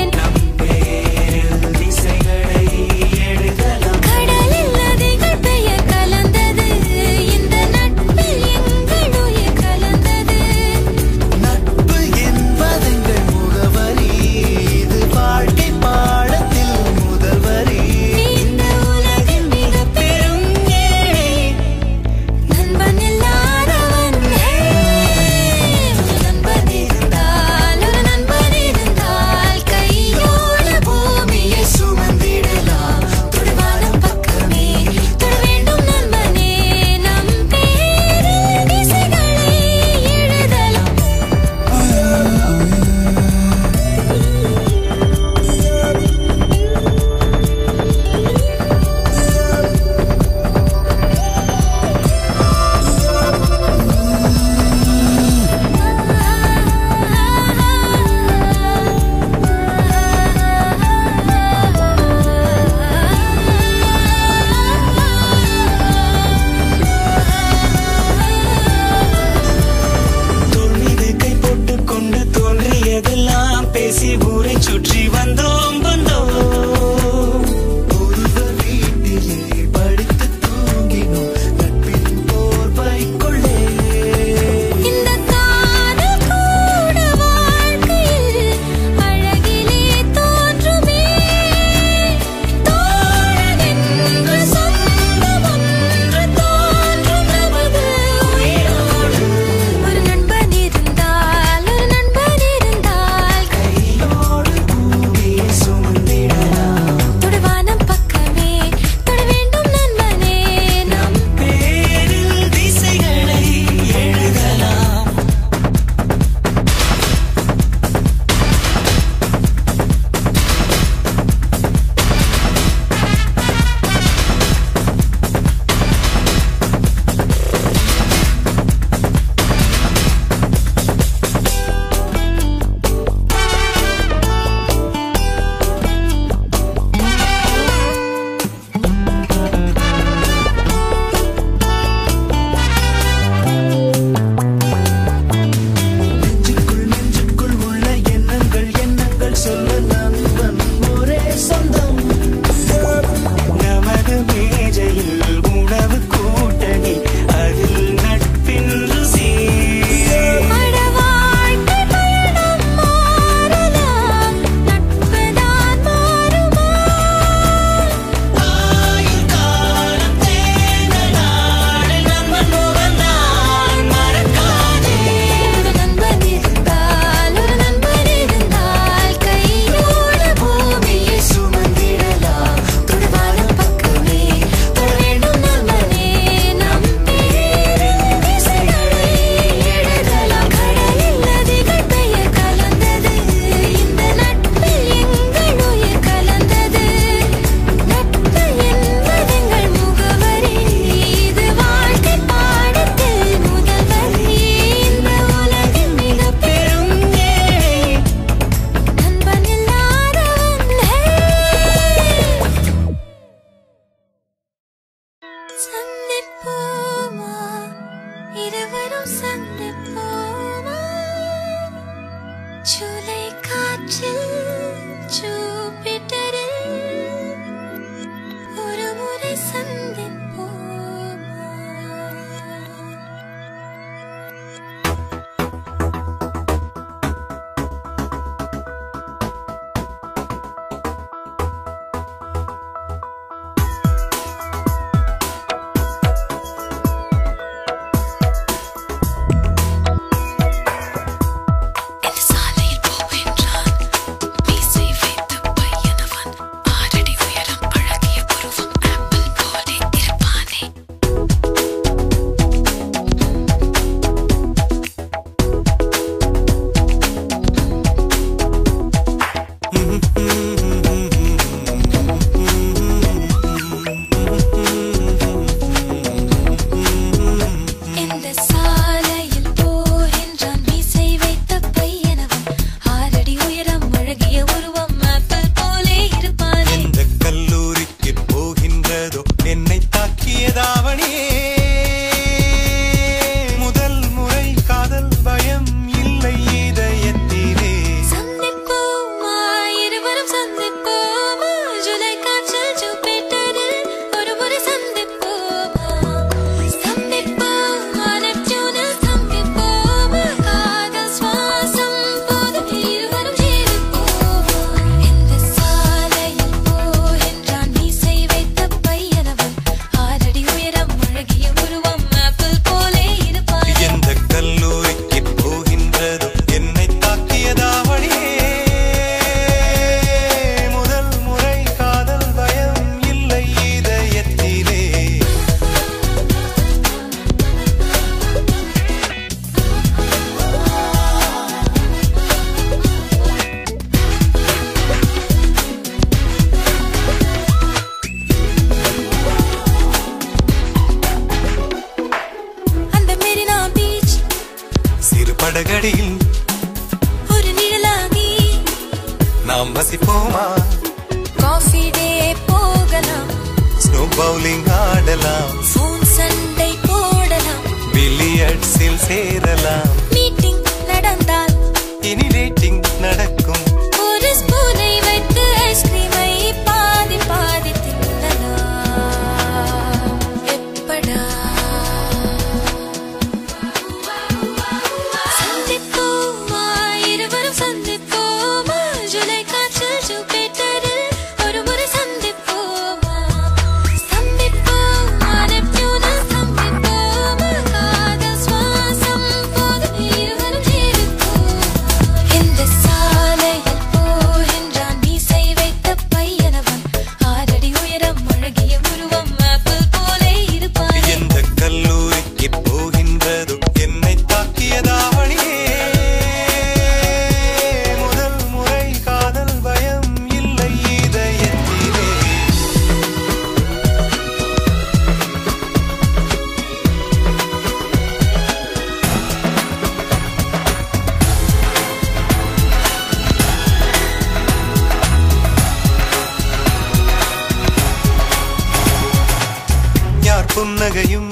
பேரில் திசைகளை எழுதலாம் கடலில் நதிகள் பெயர் கலந்தது இந்த நட்பில் எங்கள் உயிர் கலந்தது நட்பு என்பதெங்கள் முகவரி இது வாழ்க்கை பாடத்தில் முதல் வரி நீ இந்த உலகின் மிக பெரும் ஏழை நண்பன் இல்லாதவன் ஒரு நண்பன் இருந்தால் ஒரு நண்பன் இருந்தால் கையோடு பூமியை சுமந்திடலாம் தொடுவானம் பக்கமே தொட வேண்டும் நண்பனே நம் பேரில் திசைகளை எழுதலாம் தோள் மீது கை போட்டுக் கொண்டு தோன்றியதெல்லாம் பேசி ஊரை சுற்றி வந்தோம் வந்தோம் ஒருவர் வீட்டிலே படித்து தூங்கினோம் நட்பின் போர்வைக்குள்ளே இந்த காதல் கூட வாழ்க்கையில் அழகிலே தோன்றுமே தோழன் என்ற சொந்தம் ஒன்று தோன்றும் நமது உயிரோடு ஒரு நண்பன் இருந்தால் ஒரு நண்பன் இருந்தால் ஜூலை காற்றில் ஜூபிட்டரில் ஒரு முறை சந்திப்போமா இந்த சாலையில் போகின்றான் மீசை வைத்த பையனவன் ஆறடி உயரம் அழகிய புருவம் ஆப்பிள் போலே இருப்பானே இந்த சாலையில் போகின்றான் மீசை வைத்த பையனவன் ஆறடி உயரம் அழகிய உருவம் ஆப்பிள் போலே இருப்பானே இந்த கல்லூரிக்கு போகின்றதோ என்னை தாக்கியதாவணியே முதல் முறை காதல் பயம் இல்லை இதயத்திலே சந்திப்போமா இருவரும் சந்திப்போமா ஜூலை காற்றில் ஜூபிட்டரில் ஒரு முறை சந்திப்போமா சந்திப்போமா நெப்டியூனில் சந்திப்போமா காதல் சுவாசம் போதும் இருவரும் ஜீவிப்போமா இந்த சாலையில் போகின்றான் மீசை வைத்த பையனவன் ஆறடி உயரம் அழகிய உருவம் ஆப்பிள் போலே இருப்பானே எந்த கல்லூரிக்கு போகின்றதோ என்னை தாக்கியதாவணியே முதல் முறை காதல் பயம் இல்லை இதயத்திலே அந்த மெரினா பீச் சிறு படகடியில் ஒரு நிழலாகி நாம் வசிப்போமா காஃபி டே போகலாம் ஸ்னோ பவுலிங் ஆடலாம் ஃபோன் சண்டை போடலாம் பில்லியர்ட்ஸில் சேரலாம் மீட்டிங் நடந்தால் இனி ரேட்டிங் நடக்கும் ஒரு ஸ்பூனை வைத்து ஐஸ்கிரீமை பாதி பாதி தின்னலாம் எப்படா சந்திப்போமா இருவரும் சந்திப்போமா ஜூலை காற்றில் ஜூபிட்டரில் ஒரு முறை சந்திப்போமா சந்திப்போமா நெப்டியூனில் சந்திப்போமா காதல் சுவாசம் போதும் இருவரும் ஜீவிப்போமா இந்த சாலையில் போகின்றான் மீசை வைத்த பையனவன் ஆறடி உயரம் அழகிய உருவம் ஆப்பிள் போலே இருப்பானே எந்த கல்லூரிக்கு போகின்றதோ என்னை தாக்கியதாவணியே முதல் முறை காதல் பயம் இல்லை இதயத்திலே யார் புன்னகையும்